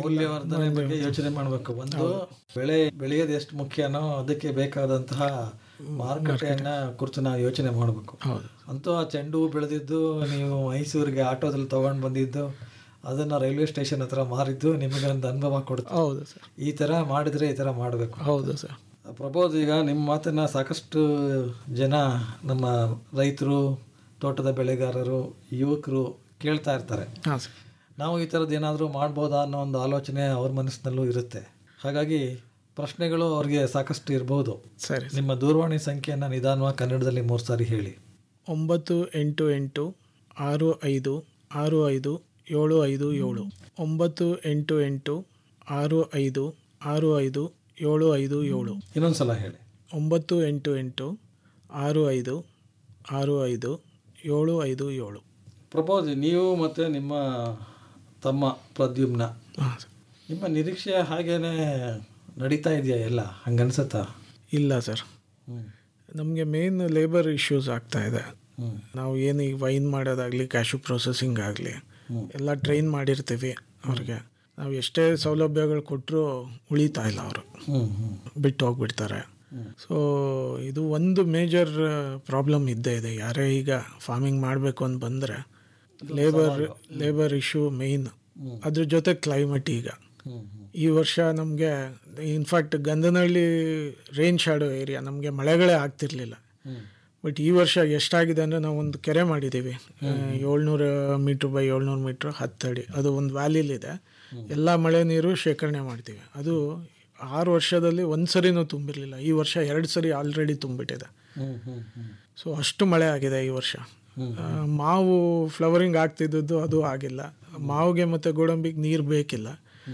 ಮೌಲ್ಯವರ್ಧನೆ ಬಗ್ಗೆ ಯೋಚನೆ ಮಾಡಬೇಕು ಒಂದು ಬೆಳೆ ಬೆಳೆಯೋದು ಎಷ್ಟು ಮುಖ್ಯನೋ ಅದಕ್ಕೆ ಬೇಕಾದಂತಹ ಮಾರುಕಟ್ಟೆಯನ್ನ ಕುರಿತು ನಾವು ಯೋಚನೆ ಮಾಡಬೇಕು ಹೌದು ಅಂತೂ ಆ ಚೆಂಡು ಹೂ ಬೆಳೆದಿದ್ದು ನೀವು ಮೈಸೂರಿಗೆ ಆಟೋದಲ್ಲಿ ತಗೊಂಡು ಬಂದಿದ್ದು ಅದನ್ನ ರೈಲ್ವೆ ಸ್ಟೇಷನ್ ಹತ್ರ ಮಾರಿದ್ದು ನಿಮಗೆ ಒಂದು ಅನುಭವ ಕೊಡುತ್ತೆ ಹೌದು ಸರ್ ಈ ಥರ ಮಾಡಿದ್ರೆ ಈ ಥರ ಮಾಡಬೇಕು ಹೌದು ಸರ್ ಪ್ರಬೋದ್ ಈಗ ನಿಮ್ಮ ಮಾತನ್ನ ಸಾಕಷ್ಟು ಜನ ನಮ್ಮ ರೈತರು ತೋಟದ ಬೆಳೆಗಾರರು ಯುವಕರು ಕೇಳ್ತಾ ಇರ್ತಾರೆ ಹಾಂ ಸರ್ ನಾವು ಈ ಥರದ್ದು ಏನಾದರೂ ಮಾಡ್ಬೋದಾ ಅನ್ನೋ ಒಂದು ಆಲೋಚನೆ ಅವ್ರ ಮನಸ್ಸಿನಲ್ಲೂ ಇರುತ್ತೆ ಹಾಗಾಗಿ ಪ್ರಶ್ನೆಗಳು ಅವ್ರಿಗೆ ಸಾಕಷ್ಟು ಇರ್ಬೋದು ಸರಿ ನಿಮ್ಮ ದೂರವಾಣಿ ಸಂಖ್ಯೆಯನ್ನು ನಿಧಾನವಾಗಿ ಕನ್ನಡದಲ್ಲಿ ಮೂರು ಸಾರಿ ಹೇಳಿ ಒಂಬತ್ತು ಎಂಟು ಎಂಟು ಆರು ಐದು ಆರು ಐದು ಏಳು ಐದು ಏಳು ಒಂಬತ್ತು ಎಂಟು ಎಂಟು ಆರು ಐದು ಆರು ಐದು ಏಳು ಐದು ಏಳು ಇನ್ನೊಂದು ಸಲ ಹೇಳಿ ಒಂಬತ್ತು ಎಂಟು ಎಂಟು ಆರು ಐದು ಆರು ಐದು ಏಳು ಐದು ಏಳು ಪ್ರಪೋಸ್ ನೀವು ಮತ್ತು ನಿಮ್ಮ ತಮ್ಮ ಪ್ರದ್ಯುಮ್ನ ಹಾಂ ಸರ್ ನಿಮ್ಮ ನಿರೀಕ್ಷೆ ಹಾಗೇನೆ ನಡೀತಾ ಇದೆಯಾ ಎಲ್ಲ ಹಂಗನ್ಸತ್ತಾ ಇಲ್ಲ ಸರ್ ಹ್ಞೂ ನಮಗೆ ಮೇನ್ ಲೇಬರ್ ಇಶ್ಯೂಸ್ ಆಗ್ತಾ ಇದೆ ನಾವು ಏನು ಈಗ ವೈನ್ ಮಾಡೋದಾಗಲಿ ಕ್ಯಾಶು ಪ್ರೊಸೆಸಿಂಗ್ ಆಗಲಿ ಎಲ್ಲ ಟ್ರೈನ್ ಮಾಡಿರ್ತೀವಿ ಅವ್ರಿಗೆ ನಾವು ಎಷ್ಟೇ ಸೌಲಭ್ಯಗಳು ಕೊಟ್ಟರು ಉಳಿತಾ ಇಲ್ಲ ಅವರು ಹ್ಞೂ ಹ್ಞೂ ಬಿಟ್ಟು ಹೋಗ್ಬಿಡ್ತಾರೆ ಸೊ ಇದು ಒಂದು ಮೇಜರ್ ಪ್ರಾಬ್ಲಮ್ ಇದ್ದೇ ಇದೆ ಯಾರೇ ಈಗ ಫಾರ್ಮಿಂಗ್ ಮಾಡಬೇಕು ಅಂತ ಬಂದರೆ ಲೇಬರ್ ಲೇಬರ್ ಇಶ್ಯೂ ಮೇಯ್ನ್ ಅದ್ರ ಜೊತೆ ಕ್ಲೈಮೇಟ್ ಈಗ ಹ್ಞೂ ಈ ವರ್ಷ ನಮಗೆ in fact Gandhanahalli range shadow area ನಮಗೆ ಮಳೆಗಳೇ ಆಗ್ತಿರ್ಲಿಲ್ಲ ಬಟ್ ಈ ವರ್ಷ ಎಷ್ಟಾಗಿದೆ ಅಂದರೆ ನಾವು ಒಂದು ಕೆರೆ ಮಾಡಿದ್ದೀವಿ ಏಳ್ನೂರು ಮೀಟ್ರ್ ಬೈ ಏಳ್ನೂರು ಮೀಟ್ರ್ ಹತ್ತಡಿ ಅದು ಒಂದು ವ್ಯಾಲಿಲಿದೆ ಎಲ್ಲ ಮಳೆ ನೀರು ಶೇಖರಣೆ ಮಾಡ್ತೀವಿ ಅದು ಆರು ವರ್ಷದಲ್ಲಿ ಒಂದು ಸರಿನೂ ತುಂಬಿರಲಿಲ್ಲ ಈ ವರ್ಷ ಎರಡು ಸರಿ ಆಲ್ರೆಡಿ ತುಂಬಿಟ್ಟಿದೆ ಹ್ಞೂ ಹ್ಞೂ ಹ್ಞೂ ಸೊ ಅಷ್ಟು ಮಳೆ ಆಗಿದೆ ಈ ವರ್ಷ ಆ, ಮಾವು ಫ್ಲವರಿಂಗ್ ಆಗ್ತಿದ್ದದ್ದು ಅದು ಆಗಿಲ್ಲ ಮಾವಿಗೆ ಮತ್ತು ಗೋಡಂಬಿಗೆ ನೀರು ಬೇಕಿಲ್ಲ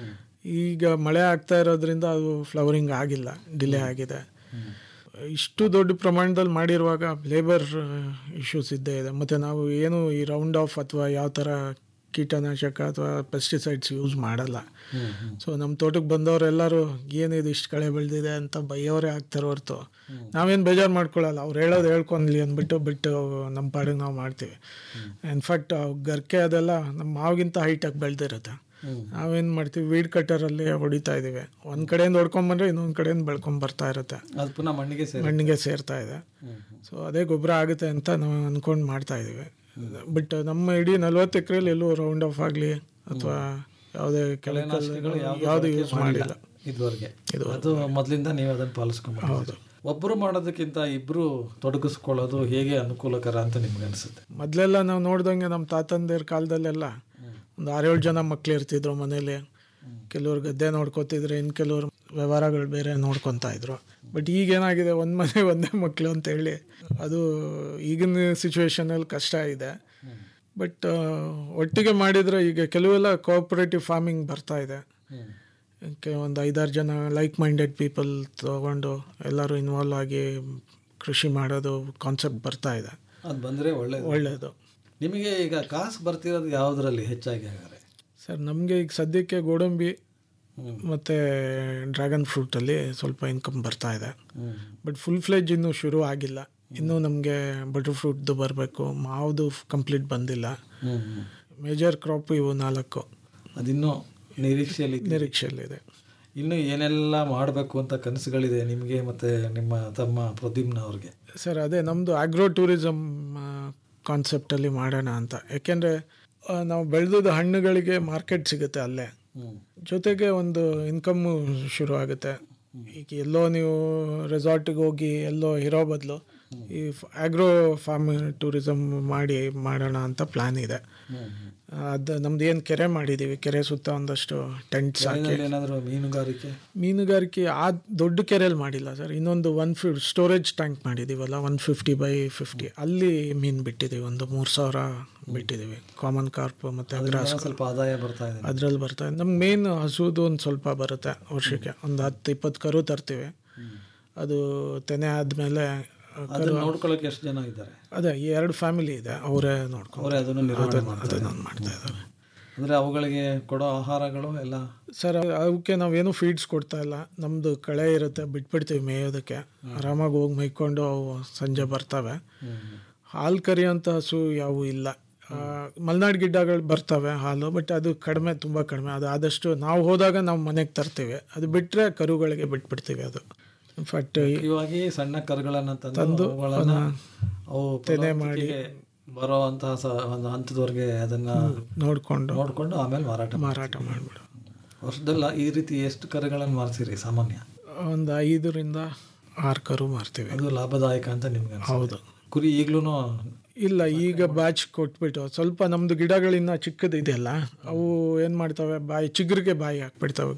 ಈಗ ಮಳೆ ಆಗ್ತಾ ಇರೋದ್ರಿಂದ ಅದು ಫ್ಲವರಿಂಗ್ ಆಗಿಲ್ಲ ಡಿಲೇ ಆಗಿದೆ ಇಷ್ಟು ದೊಡ್ಡ ಪ್ರಮಾಣದಲ್ಲಿ ಮಾಡಿರುವಾಗ ಲೇಬರ್ ಇಶ್ಯೂಸ್ ಇದ್ದೇ ಇದೆ ಮತ್ತು ನಾವು ಏನು ಈ ರೌಂಡ್ ಆಫ್ ಅಥವಾ ಯಾವ ಥರ ಕೀಟನಾಶಕ ಅಥವಾ ಪೆಸ್ಟಿಸೈಡ್ಸ್ ಯೂಸ್ ಮಾಡಲ್ಲ ಸೊ ನಮ್ಮ ತೋಟಕ್ಕೆ ಬಂದವರೆಲ್ಲರೂ ಏನಿದು ಇಷ್ಟು ಕಳೆ ಬೆಳೆದಿದೆ ಅಂತ ಬೈಯೋರೇ ಆಗ್ತಾರೆ ಹೊರ್ತು ನಾವೇನು ಬೇಜಾರು ಮಾಡ್ಕೊಳ್ಳಲ್ಲ ಅವ್ರು ಹೇಳೋದು ಹೇಳ್ಕೊಂಡ್ಲಿ ಅಂದ್ಬಿಟ್ಟು ಬಿಟ್ಟು ನಮ್ಮ ಪಾಡಿಗೆ ನಾವು ಮಾಡ್ತೀವಿ ಇನ್ಫ್ಯಾಕ್ಟ್ ಗರ್ಕೆ ಅದೆಲ್ಲ ನಮ್ಮ ಮಾವಿಗಿಂತ ಹೈಟಾಗಿ ಬೆಳೆದಿರುತ್ತೆ ನಾವೇನು ಮಾಡ್ತೀವಿ ವೀಡ್ ಕಟ್ಟರಲ್ಲಿ ಹೊಡಿತಾ ಇದ್ದೀವಿ ಒಂದು ಕಡೆಯಿಂದ ಹೊಡ್ಕೊಂಬಂದ್ರೆ ಇನ್ನೊಂದು ಕಡೆಯಿಂದ ಬೆಳ್ಕೊಂಡ್ ಬರ್ತಾ ಇರುತ್ತೆ ಅದು ಪುನಃ ಮಣ್ಣಿಗೆ ಸೇರಿ ಮಣ್ಣಿಗೆ ಸೇರ್ತಾ ಇದೆ ಸೊ ಅದೇ ಗೊಬ್ಬರ ಆಗುತ್ತೆ ಅಂತ ನಾವು ಅಂದ್ಕೊಂಡು ಮಾಡ್ತಾ ಇದ್ದೀವಿ ಬಟ್ ನಮ್ಮ ಇಡೀ ನಲ್ವತ್ತು ಎಕರೆಲಿ ಎಲ್ಲೂ ರೌಂಡ್ ಆಫ್ ಆಗಲಿ ಅಥವಾ ಯಾವುದೇ ಕೆಮಿಕಲ್ ಯಾವುದು ಯೂಸ್ ಮಾಡಿಲ್ಲ ಇದುವರೆಗೆ ಅದು ಮೊದಲಿಂದ ನೀವು ಅದನ್ನು ಪಾಲಿಸ್ಕೊಂಡು ಒಬ್ಬರು ಮಾಡೋದಕ್ಕಿಂತ ಇಬ್ಬರು ತೊಡಗಿಸ್ಕೊಳ್ಳೋದು ಹೇಗೆ ಅನುಕೂಲಕರ ಅಂತ ನಿಮ್ಗೆ ಅನಿಸುತ್ತೆ ಮೊದಲೆಲ್ಲ ನಾವು ನೋಡ್ದಂಗೆ ನಮ್ಮ ತಾತಂದಿರ ಕಾಲದಲ್ಲೆಲ್ಲ ಒಂದು ಆರೇಳು ಜನ ಮಕ್ಳು ಇರ್ತಿದ್ರು ಮನೇಲಿ ಕೆಲವ್ರು ಗದ್ದೆ ನೋಡ್ಕೋತಿದ್ರು ಇನ್ನು ಕೆಲವ್ರು ವ್ಯವಹಾರಗಳು ಬೇರೆ ನೋಡ್ಕೊತಾ ಇದ್ರು ಬಟ್ ಈಗ ಏನಾಗಿದೆ ಒಂದು ಮನೆ ಒಂದೇ ಮಕ್ಕಳು ಅಂತ ಹೇಳಿ ಅದು ಈಗಿನ ಸಿಚುವೇಶನಲ್ಲಿ ಕಷ್ಟ ಇದೆ ಬಟ್ ಒಟ್ಟಿಗೆ ಮಾಡಿದರೆ ಈಗ ಕೆಲವೆಲ್ಲ ಕೋಆಪರೇಟಿವ್ ಫಾರ್ಮಿಂಗ್ ಬರ್ತಾ ಇದೆ ಕೆ- ಒಂದು ಐದಾರು ಜನ ಲೈಕ್ ಮೈಂಡೆಡ್ ಪೀಪಲ್ ತಗೊಂಡು ಎಲ್ಲರೂ ಇನ್ವಾಲ್ವ್ ಆಗಿ ಕೃಷಿ ಮಾಡೋದು ಕಾನ್ಸೆಪ್ಟ್ ಬರ್ತಾ ಇದೆ ಅದು ಬಂದರೆ ಒಳ್ಳೇದು ಒಳ್ಳೆಯದು ನಿಮಗೆ ಈಗ ಕಾಸು ಬರ್ತಿರೋದು ಯಾವುದರಲ್ಲಿ ಹೆಚ್ಚಾಗಿ ಹಾಗಾದ್ರೆ ಸರ್ ನಮಗೆ ಈಗ ಸದ್ಯಕ್ಕೆ ಗೋಡಂಬಿ ಮತ್ತು ಡ್ರ್ಯಾಗನ್ ಫ್ರೂಟಲ್ಲಿ ಸ್ವಲ್ಪ ಇನ್ಕಮ್ ಬರ್ತಾ ಇದೆ ಬಟ್ ಫುಲ್ ಫ್ಲೆಜ್ ಇನ್ನೂ ಶುರು ಆಗಿಲ್ಲ ಇನ್ನೂ ನಮಗೆ ಬಟರ್ ಫ್ರೂಟ್ದು ಬರಬೇಕು ಮಾವ್ದು ಕಂಪ್ಲೀಟ್ ಬಂದಿಲ್ಲ ಮೇಜರ್ ಕ್ರಾಪ್ ಇವು ನಾಲ್ಕು ಅದಿನ್ನೂ ನಿರೀಕ್ಷೆಯಲ್ಲಿ ನಿರೀಕ್ಷೆಯಲ್ಲಿದೆ ಇನ್ನು ಏನೆಲ್ಲ ಮಾಡಬೇಕು ಅಂತ ಕನಸುಗಳಿದೆ ನಿಮಗೆ ಮತ್ತು ನಿಮ್ಮ ತಮ್ಮ ಪ್ರದ್ಯುಮ್ನ ಅವ್ರಿಗೆ ಸರ್ ಅದೇ ನಮ್ಮದು ಆಗ್ರೋ ಟೂರಿಸಮ್ ಕಾನ್ಸೆಪ್ಟಲ್ಲಿ ಮಾಡೋಣ ಅಂತ ಯಾಕೆಂದರೆ ನಾವು ಬೆಳೆದ ಹಣ್ಣುಗಳಿಗೆ ಮಾರ್ಕೆಟ್ ಸಿಗುತ್ತೆ ಅಲ್ಲೇ ಜೊತೆಗೆ ಒಂದು ಇನ್ಕಮ್ಮು ಶುರು ಆಗುತ್ತೆ ಈಗ ಎಲ್ಲೋ ನೀವು ರೆಸಾರ್ಟಿಗೆ ಹೋಗಿ ಎಲ್ಲೋ ಇರೋ ಬದಲು ಈ ಆಗ್ರೋ ಫಾರ್ಮ್ ಟೂರಿಸಮ್ ಮಾಡಿ ಮಾಡೋಣ ಅಂತ ಪ್ಲ್ಯಾನ್ ಇದೆ ಅದು ನಮ್ದು ಏನು ಕೆರೆ ಮಾಡಿದ್ದೀವಿ ಕೆರೆ ಸುತ್ತ ಒಂದಷ್ಟು ಟೆಂಟ್ಸ್ ಹಾಕಿ ಏನಾದರೂ ಮೀನುಗಾರಿಕೆ ಮೀನುಗಾರಿಕೆ ಆ ದೊಡ್ಡ ಕೆರೆಯಲ್ಲಿ ಮಾಡಿಲ್ಲ ಸರ್ ಇನ್ನೊಂದು ಒನ್ ಫಿ ಸ್ಟೋರೇಜ್ ಟ್ಯಾಂಕ್ ಮಾಡಿದ್ದೀವಲ್ಲ ಒನ್ ಫಿಫ್ಟಿ ಬೈ ಫಿಫ್ಟಿ ಅಲ್ಲಿ ಮೀನು ಬಿಟ್ಟಿದ್ದೀವಿ ಒಂದು ಮೂರು ಸಾವಿರ ಬಿಟ್ಟಿದ್ದೀವಿ ಕಾಮನ್ ಕಾರ್ಪ್ ಮತ್ತು ಗ್ರಾಸ್ ಸ್ವಲ್ಪ ಆದಾಯ ಬರ್ತಾ ಇದೆ ಅದ್ರಲ್ಲಿ ಬರ್ತಾ ನಮ್ಗೆ ಮೇನ್ ಹಸುದು ಒಂದು ಸ್ವಲ್ಪ ಬರುತ್ತೆ ವರ್ಷಕ್ಕೆ ಒಂದು ಹತ್ತು ಇಪ್ಪತ್ತು ಕರು ತರ್ತೀವಿ ಅದು ತೆನೆ ಆದಮೇಲೆ ಅದನ್ನ ನೋಡ್ಕೊಳ್ಳೋಕೆ ಎಷ್ಟು ಜನ ಇದ್ದಾರೆ ಅದೇ ಈ ಎರಡು ಫ್ಯಾಮಿಲಿ ಇದೆ ಅವರೇ ನೋಡ್ಕೊಂಡು ಅವರೇ ಅದನ್ನು ನಿರ್ವಹಣೆ ಮಾಡ್ತಾರೆ ಅದನ್ನು ಮಾಡ್ತಾ ಇದ್ದಾರೆ ಅಂದರೆ ಅವುಗಳಿಗೆ ಕೊಡೋ ಆಹಾರಗಳು ಎಲ್ಲ ಸರ್ ಅವಕ್ಕೆ ನಾವೇನು ಫೀಡ್ಸ್ ಕೊಡ್ತಾ ಇಲ್ಲ ನಮ್ಮದು ಕಳೆ ಇರುತ್ತೆ ಬಿಟ್ಬಿಡ್ತೀವಿ ಮೇಯೋದಕ್ಕೆ ಆರಾಮಾಗಿ ಹೋಗಿ ಮೈಕೊಂಡು ಅವು ಸಂಜೆ ಬರ್ತವೆ ಹಾಲು ಕರಿಯೋಂಥ ಹಸು ಯಾವೂ ಇಲ್ಲ ಆ, ಮಲೆನಾಡು ಗಿಡ್ಡಗಳು ಬರ್ತವೆ ಹಾಲು ಬಟ್ ಅದು ಕಡಿಮೆ ತುಂಬ ಕಡಿಮೆ ಅದು ಆದಷ್ಟು ನಾವು ಹೋದಾಗ ನಾವು ಮನೆಗೆ ತರ್ತೀವಿ ಅದು ಬಿಟ್ಟರೆ ಕರುಗಳಿಗೆ ಬಿಟ್ಬಿಡ್ತೀವಿ ಅದು ಇನ್ಫ್ಯಾಕ್ಟ್ ಮುಖ್ಯವಾಗಿ ಸಣ್ಣ ಕರುಗಳನ್ನ ತಂದು ತಂದು ಅವುಗಳನ್ನ ಅವು ತೆನೆ ಮಾಡಿ ಫಲವತ್ತತೆಗೆ ಬರುವಂತಹ ಸ- ಒಂದು ಹಂತದವರೆಗೆ ಅದನ್ನ ನೋಡಿಕೊಂಡು ನೋಡ್ಕೊಂಡು ಆಮೇಲೆ ಮಾರಾಟ ಮಾರಾಟ ಮಾಡಿಬಿಡು ವರ್ಷದಲ್ಲ ಈ ರೀತಿ ಎಷ್ಟು ಕರುಗಳನ್ನು ಮಾರ್ತೀರಿ ಸಾಮಾನ್ಯ ಒಂದು ಐದರಿಂದ ಆರು ಕರು ಮಾರ್ತೀವಿ ಅದು ಲಾಭದಾಯಕ ಅಂತ ನಿಮ್ಗೆ ಅನ್ಸುತ್ತೆ. ಹೌದು ಕುರಿ ಈಗ್ಲೂ ಇಲ್ಲ ಈಗ ಬ್ಯಾಚ್ ಕೊಟ್ಬಿಟ್ಟು ಸ್ವಲ್ಪ ನಮ್ದು ಗಿಡಗಳಿನ್ನ ಚಿಕ್ಕದಿದೆಯಲ್ಲ ಅವು ಏನು ಮಾಡ್ತವೆ ಬಾಯಿ ಚಿಗುರಿಗೆ ಬಾಯಿ ಹಾಕ್ಬಿಡ್ತವೆ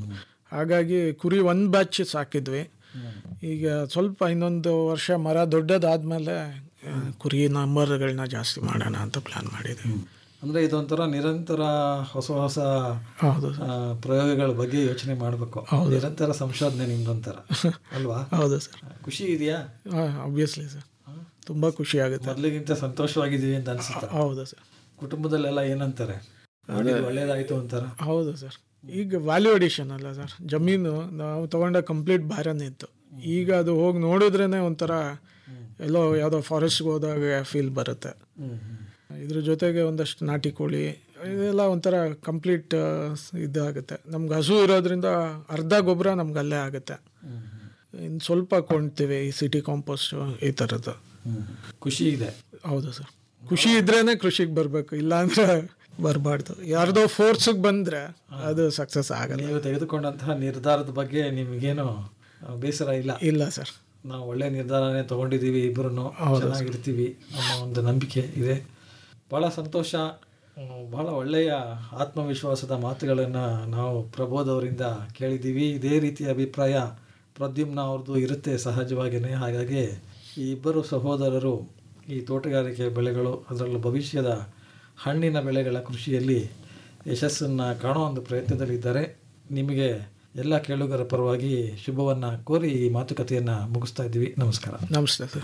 ಹಾಗಾಗಿ ಕುರಿ ಒಂದು ಬ್ಯಾಚ್ ಸಾಕಿದ್ವಿ ಈಗ ಸ್ವಲ್ಪ ಇನ್ನೊಂದು ವರ್ಷ ಮರ ದೊಡ್ಡದಾದ್ಮೇಲೆ ಆ, ಕುರಿ ನಂಬರ್ಗಳನ್ನ ಜಾಸ್ತಿ ಮಾಡೋಣ ಅಂತ ಪ್ಲಾನ್ ಮಾಡಿದ್ವಿ ಅಂದ್ರೆ ಇದೊಂಥರ ನಿರಂತರ ಹೊಸ ಹೊಸ ಹೌದು ಆ, ಪ್ರಯೋಗಗಳ ಬಗ್ಗೆ ಯೋಚನೆ ಮಾಡಬೇಕು ನಿರಂತರ ಸಂಶೋಧನೆ ನಿಮ್ದೊಂಥರ ಅಲ್ವಾ ಹೌದು ಸರ್ ಖುಷಿ ಇದೆಯಾ ಆಬ್ವಿಯಸ್ಲಿ ಸರ್ ತುಂಬ ಖುಷಿ ಆಗುತ್ತೆ ಮೊದಲಿಗಿಂತ ಸಂತೋಷವಾಗಿದ್ದೀವಿ ಅಂತ ಅನ್ಸುತ್ತೆ ಹೌದು ಸರ್ ಕುಟುಂಬದಲ್ಲೆಲ್ಲ ಏನಂತಾರೆ ಮಾಡಿದ್ದು ಒಳ್ಳೇದಾಯ್ತು ಅಂತಾರ ಹೌದು ಸರ್ ಈಗ ವ್ಯಾಲ್ಯೂ ಅಡಿಷನ್ ಅಲ್ಲ ಸರ್ ಜಮೀನು ನಾವು ತಗೊಂಡ ಕಂಪ್ಲೀಟ್ ಭಾರನೇ ಇತ್ತು ಈಗ ಅದು ಹೋಗಿ ನೋಡಿದ್ರೇ ಒಂಥರ ಎಲ್ಲೋ ಯಾವುದೋ ಫಾರೆಸ್ಟ್ಗೆ ಹೋದಾಗ ಫೀಲ್ ಬರುತ್ತೆ ಇದ್ರ ಜೊತೆಗೆ ಒಂದಷ್ಟು ನಾಟಿ ಕೋಳಿ ಇದೆಲ್ಲ ಒಂಥರ ಕಂಪ್ಲೀಟ್ ಇದಾಗುತ್ತೆ ನಮ್ಗೆ ಹಸು ಇರೋದ್ರಿಂದ ಅರ್ಧ ಗೊಬ್ಬರ ನಮ್ಗೆ ಅಲ್ಲೇ ಆಗುತ್ತೆ ಇನ್ನು ಸ್ವಲ್ಪ ಕೊಂಡ್ತೀವಿ ಈ ಸಿಟಿ ಕಾಂಪೋಸ್ಟ್ ಈ ಥರದ್ದು ಖುಷಿ ಇದೆ ಹೌದು ಸರ್ ಖುಷಿ ಇದ್ರೇನೆ ಕೃಷಿಗೆ ಬರಬೇಕು ಇಲ್ಲಾಂದ್ರೆ ಬರಬಾರ್ದು ಯಾರ್ದೋ ಫೋರ್ಸಿಗೆ ಬಂದರೆ ಅದು ಸಕ್ಸಸ್ ಆಗಲ್ಲ ನೀವು ತೆಗೆದುಕೊಂಡಂತಹ ನಿರ್ಧಾರದ ಬಗ್ಗೆ ನಿಮಗೇನು ಆ, ಬೇಸರ ಇಲ್ಲ ಇಲ್ಲ ಸರ್ ನಾವು ಒಳ್ಳೆ ನಿರ್ಧಾರನೇ ತಗೊಂಡಿದ್ದೀವಿ ಇಬ್ಬರು ಚೆನ್ನಾಗಿರ್ತೀವಿ ಅನ್ನೋ ಒಂದು ನಂಬಿಕೆ ಇದೆ ಭಾಳ ಸಂತೋಷ ಹ್ಮ್, ಬಹಳ ಒಳ್ಳೆಯ ಆತ್ಮವಿಶ್ವಾಸದ ಮಾತುಗಳನ್ನು ನಾವು ಪ್ರಬೋಧ್ ಅವರಿಂದ ಕೇಳಿದ್ದೀವಿ ಇದೇ ರೀತಿಯ ಅಭಿಪ್ರಾಯ ಪ್ರದ್ಯುಮ್ನ ಅವ್ರದ್ದು ಇರುತ್ತೆ ಸಹಜವಾಗಿಯೇ ಹಾಗಾಗಿ ಈ ಇಬ್ಬರು ಸಹೋದರರು ಈ ತೋಟಗಾರಿಕೆ ಬೆಳೆಗಳು ಅದರಲ್ಲೂ ಭವಿಷ್ಯದ ಹಣ್ಣಿನ ಬೆಳೆಗಳ ಕೃಷಿಯಲ್ಲಿ ಯಶಸ್ಸನ್ನು ಕಾಣೋ ಒಂದು ಪ್ರಯತ್ನದಲ್ಲಿದ್ದಾರೆ ನಿಮಗೆ ಎಲ್ಲ ಕೇಳುಗರ ಪರವಾಗಿ ಶುಭವನ್ನು ಕೋರಿ ಈ ಮಾತುಕತೆಯನ್ನು ಮುಗಿಸ್ತಾ ಇದ್ದೀವಿ ನಮಸ್ಕಾರ ನಮಸ್ತೆ ಸರ್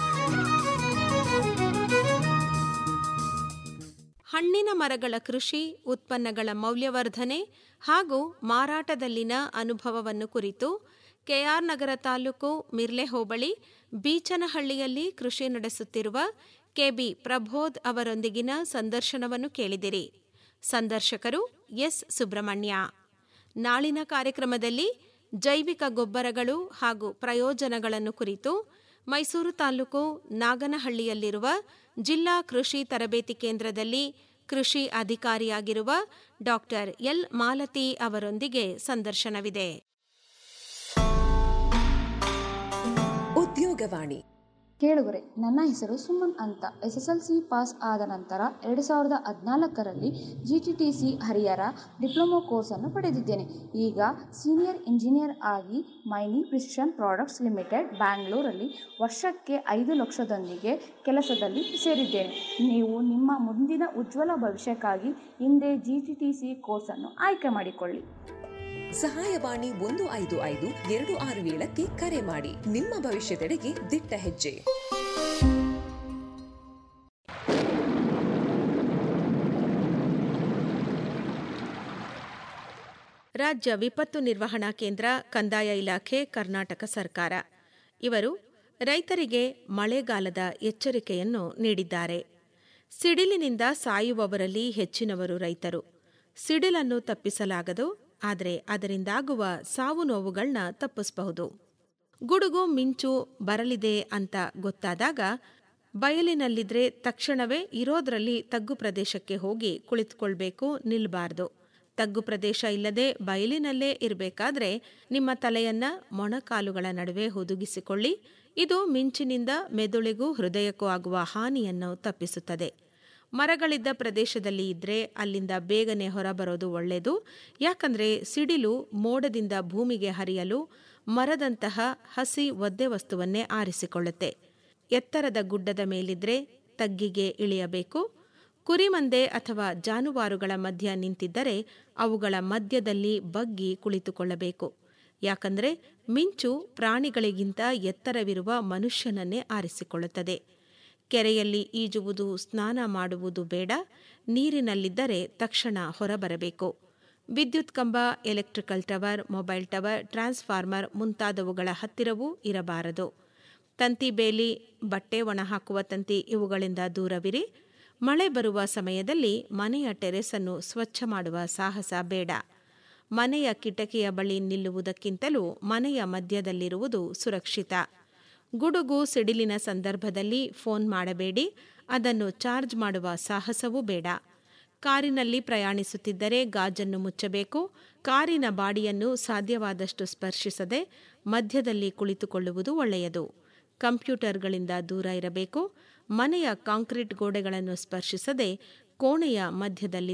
ಹಣ್ಣಿನ ಮರಗಳ ಕೃಷಿ ಉತ್ಪನ್ನಗಳ ಮೌಲ್ಯವರ್ಧನೆ ಹಾಗೂ ಮಾರಾಟದಲ್ಲಿನ ಅನುಭವವನ್ನು ಕುರಿತು ಕೆಆರ್ ನಗರ ತಾಲೂಕು ಮಿರ್ಲೆ ಹೋಬಳಿ ಬೀಚನಹಳ್ಳಿಯಲ್ಲಿ ಕೃಷಿ ನಡೆಸುತ್ತಿರುವ ಕೆಬಿ ಪ್ರಬೋಧ್ ಅವರೊಂದಿಗಿನ ಸಂದರ್ಶನವನ್ನು ಕೇಳಿದಿರಿ ಸಂದರ್ಶಕರು ಎಸ್ ಸುಬ್ರಹ್ಮಣ್ಯ ನಾಳಿನ ಕಾರ್ಯಕ್ರಮದಲ್ಲಿ ಜೈವಿಕ ಗೊಬ್ಬರಗಳು ಹಾಗೂ ಪ್ರಯೋಜನಗಳನ್ನು ಕುರಿತು ಮೈಸೂರು ತಾಲೂಕು ನಾಗನಹಳ್ಳಿಯಲ್ಲಿರುವ ಜಿಲ್ಲಾ ಕೃಷಿ ತರಬೇತಿ ಕೇಂದ್ರದಲ್ಲಿ ಕೃಷಿ ಅಧಿಕಾರಿಯಾಗಿರುವ ಡಾಕ್ಟರ್ ಎಲ್ ಮಾಲತಿ ಅವರೊಂದಿಗೆ ಸಂದರ್ಶನವಿದೆ ಉದ್ಯೋಗವಾಣಿ ಕೇಳುಗರೆ ನನ್ನ ಹೆಸರು ಸುಮನ್ ಅಂತ S S L C pass ಆದ ನಂತರ ಎರಡು ಸಾವಿರದ ಹದಿನಾಲ್ಕರಲ್ಲಿ G T T C Harihara diploma ಕೋರ್ಸನ್ನು ಪಡೆದಿದ್ದೇನೆ ಈಗ ಸೀನಿಯರ್ ಇಂಜಿನಿಯರ್ ಆಗಿ ಮೈನಿ ಪ್ರಿಸಿಷನ್ ಪ್ರಾಡಕ್ಟ್ಸ್ ಲಿಮಿಟೆಡ್ ಬ್ಯಾಂಗ್ಳೂರಲ್ಲಿ ವರ್ಷಕ್ಕೆ ಐದು ಲಕ್ಷದೊಂದಿಗೆ ಕೆಲಸದಲ್ಲಿ ಸೇರಿದ್ದೇನೆ ನೀವು ನಿಮ್ಮ ಮುಂದಿನ ಉಜ್ವಲ ಭವಿಷ್ಯಕ್ಕಾಗಿ ಹಿಂದೆ ಜಿ ಟಿ ಟಿ ಸಿ ಕೋರ್ಸನ್ನು ಆಯ್ಕೆ ಮಾಡಿಕೊಳ್ಳಿ ಸಹಾಯವಾಣಿ ಒಂದು ಐದು ಐದು ಎರಡು ಆರು ಏಳಕ್ಕೆ ಕರೆ ಮಾಡಿ ನಿಮ್ಮ ಭವಿಷ್ಯದೆಡೆಗೆ ದಿಟ್ಟ ಹೆಜ್ಜೆ ರಾಜ್ಯ ವಿಪತ್ತು ನಿರ್ವಹಣಾ ಕೇಂದ್ರ ಕಂದಾಯ ಇಲಾಖೆ ಕರ್ನಾಟಕ ಸರ್ಕಾರ ಇವರು ರೈತರಿಗೆ ಮಳೆಗಾಲದ ಎಚ್ಚರಿಕೆಯನ್ನು ನೀಡಿದ್ದಾರೆ ಸಿಡಿಲಿನಿಂದ ಸಾಯುವವರಲ್ಲಿ ಹೆಚ್ಚಿನವರು ರೈತರು ಸಿಡಿಲನ್ನು ತಪ್ಪಿಸಲಾಗದು ಆದರೆ ಅದರಿಂದಾಗುವ ಸಾವು ನೋವುಗಳನ್ನ ತಪ್ಪಿಸಬಹುದು ಗುಡುಗು ಮಿಂಚು ಬರಲಿದೆ ಅಂತ ಗೊತ್ತಾದಾಗ ಬಯಲಿನಲ್ಲಿದ್ರೆ ತಕ್ಷಣವೇ ಇರೋದ್ರಲ್ಲಿ ತಗ್ಗು ಪ್ರದೇಶಕ್ಕೆ ಹೋಗಿ ಕುಳಿತುಕೊಳ್ಬೇಕು ನಿಲ್ಬಾರ್ದು ತಗ್ಗು ಪ್ರದೇಶ ಇಲ್ಲದೆ ಬಯಲಿನಲ್ಲೇ ಇರಬೇಕಾದ್ರೆ ನಿಮ್ಮ ತಲೆಯನ್ನ ಮೊಣಕಾಲುಗಳ ನಡುವೆ ಹುದುಗಿಸಿಕೊಳ್ಳಿ ಇದು ಮಿಂಚಿನಿಂದ ಮೆದುಳಿಗೂ ಹೃದಯಕ್ಕೂ ಆಗುವ ಹಾನಿಯನ್ನು ತಪ್ಪಿಸುತ್ತದೆ ಮರಗಳಿದ್ದ ಪ್ರದೇಶದಲ್ಲಿ ಇದ್ರೆ ಅಲ್ಲಿಂದ ಬೇಗನೆ ಹೊರಬರೋದು ಒಳ್ಳೆಯದು ಯಾಕಂದ್ರೆ ಸಿಡಿಲು ಮೋಡದಿಂದ ಭೂಮಿಗೆ ಹರಿಯಲು ಮರದಂತಹ ಹಸಿ ಒದ್ದೆ ವಸ್ತುವನ್ನೇ ಆರಿಸಿಕೊಳ್ಳುತ್ತೆ ಎತ್ತರದ ಗುಡ್ಡದ ಮೇಲಿದ್ರೆ ತಗ್ಗಿಗೆ ಇಳಿಯಬೇಕು ಕುರಿಮಂದೆ ಅಥವಾ ಜಾನುವಾರುಗಳ ಮಧ್ಯ ನಿಂತಿದ್ದರೆ ಅವುಗಳ ಮಧ್ಯದಲ್ಲಿ ಬಗ್ಗಿ ಕುಳಿತುಕೊಳ್ಳಬೇಕು ಯಾಕಂದ್ರೆ ಮಿಂಚು ಪ್ರಾಣಿಗಳಿಗಿಂತ ಎತ್ತರವಿರುವ ಮನುಷ್ಯನನ್ನೇ ಆರಿಸಿಕೊಳ್ಳುತ್ತದೆ ಕೆರೆಯಲ್ಲಿ ಈಜುವುದು ಸ್ನಾನ ಮಾಡುವುದು ಬೇಡ ನೀರಿನಲ್ಲಿದ್ದರೆ ತಕ್ಷಣ ಹೊರಬರಬೇಕು ವಿದ್ಯುತ್ ಕಂಬ electrical tower mobile tower transformer ಮುಂತಾದವುಗಳ ಹತ್ತಿರವೂ ಇರಬಾರದು ತಂತಿ ಬೇಲಿ ಬಟ್ಟೆ ಒಣಹಾಕುವ ತಂತಿ ಇವುಗಳಿಂದ ದೂರವಿರಿ ಮಳೆ ಬರುವ ಸಮಯದಲ್ಲಿ ಮನೆಯ ಟೆರೆಸನ್ನು ಸ್ವಚ್ಛ ಮಾಡುವ ಸಾಹಸ ಬೇಡ ಮನೆಯ ಕಿಟಕಿಯ ಬಳಿ ನಿಲ್ಲುವುದಕ್ಕಿಂತಲೂ ಮನೆಯ ಮಧ್ಯದಲ್ಲಿರುವುದು ಸುರಕ್ಷಿತ ಗುಡುಗು ಸಿಡಿಲಿನ ಸಂದರ್ಭದಲ್ಲಿ ಫೋನ್ ಮಾಡಬೇಡಿ ಅದನ್ನು ಚಾರ್ಜ್ ಮಾಡುವ ಸಾಹಸವೂ ಬೇಡ ಕಾರಿನಲ್ಲಿ ಪ್ರಯಾಣಿಸುತ್ತಿದ್ದರೆ ಗಾಜನ್ನು ಮುಚ್ಚಬೇಕು ಕಾರಿನ ಬಾಡಿಯನ್ನು ಸಾಧ್ಯವಾದಷ್ಟು ಸ್ಪರ್ಶಿಸದೆ ಮಧ್ಯದಲ್ಲಿ ಕುಳಿತುಕೊಳ್ಳುವುದು ಒಳ್ಳೆಯದು ಕಂಪ್ಯೂಟರ್ಗಳಿಂದ ದೂರ ಇರಬೇಕು ಮನೆಯ ಕಾಂಕ್ರೀಟ್ ಗೋಡೆಗಳನ್ನು ಸ್ಪರ್ಶಿಸದೆ ಕೋಣೆಯ ಮಧ್ಯದಲ್ಲಿ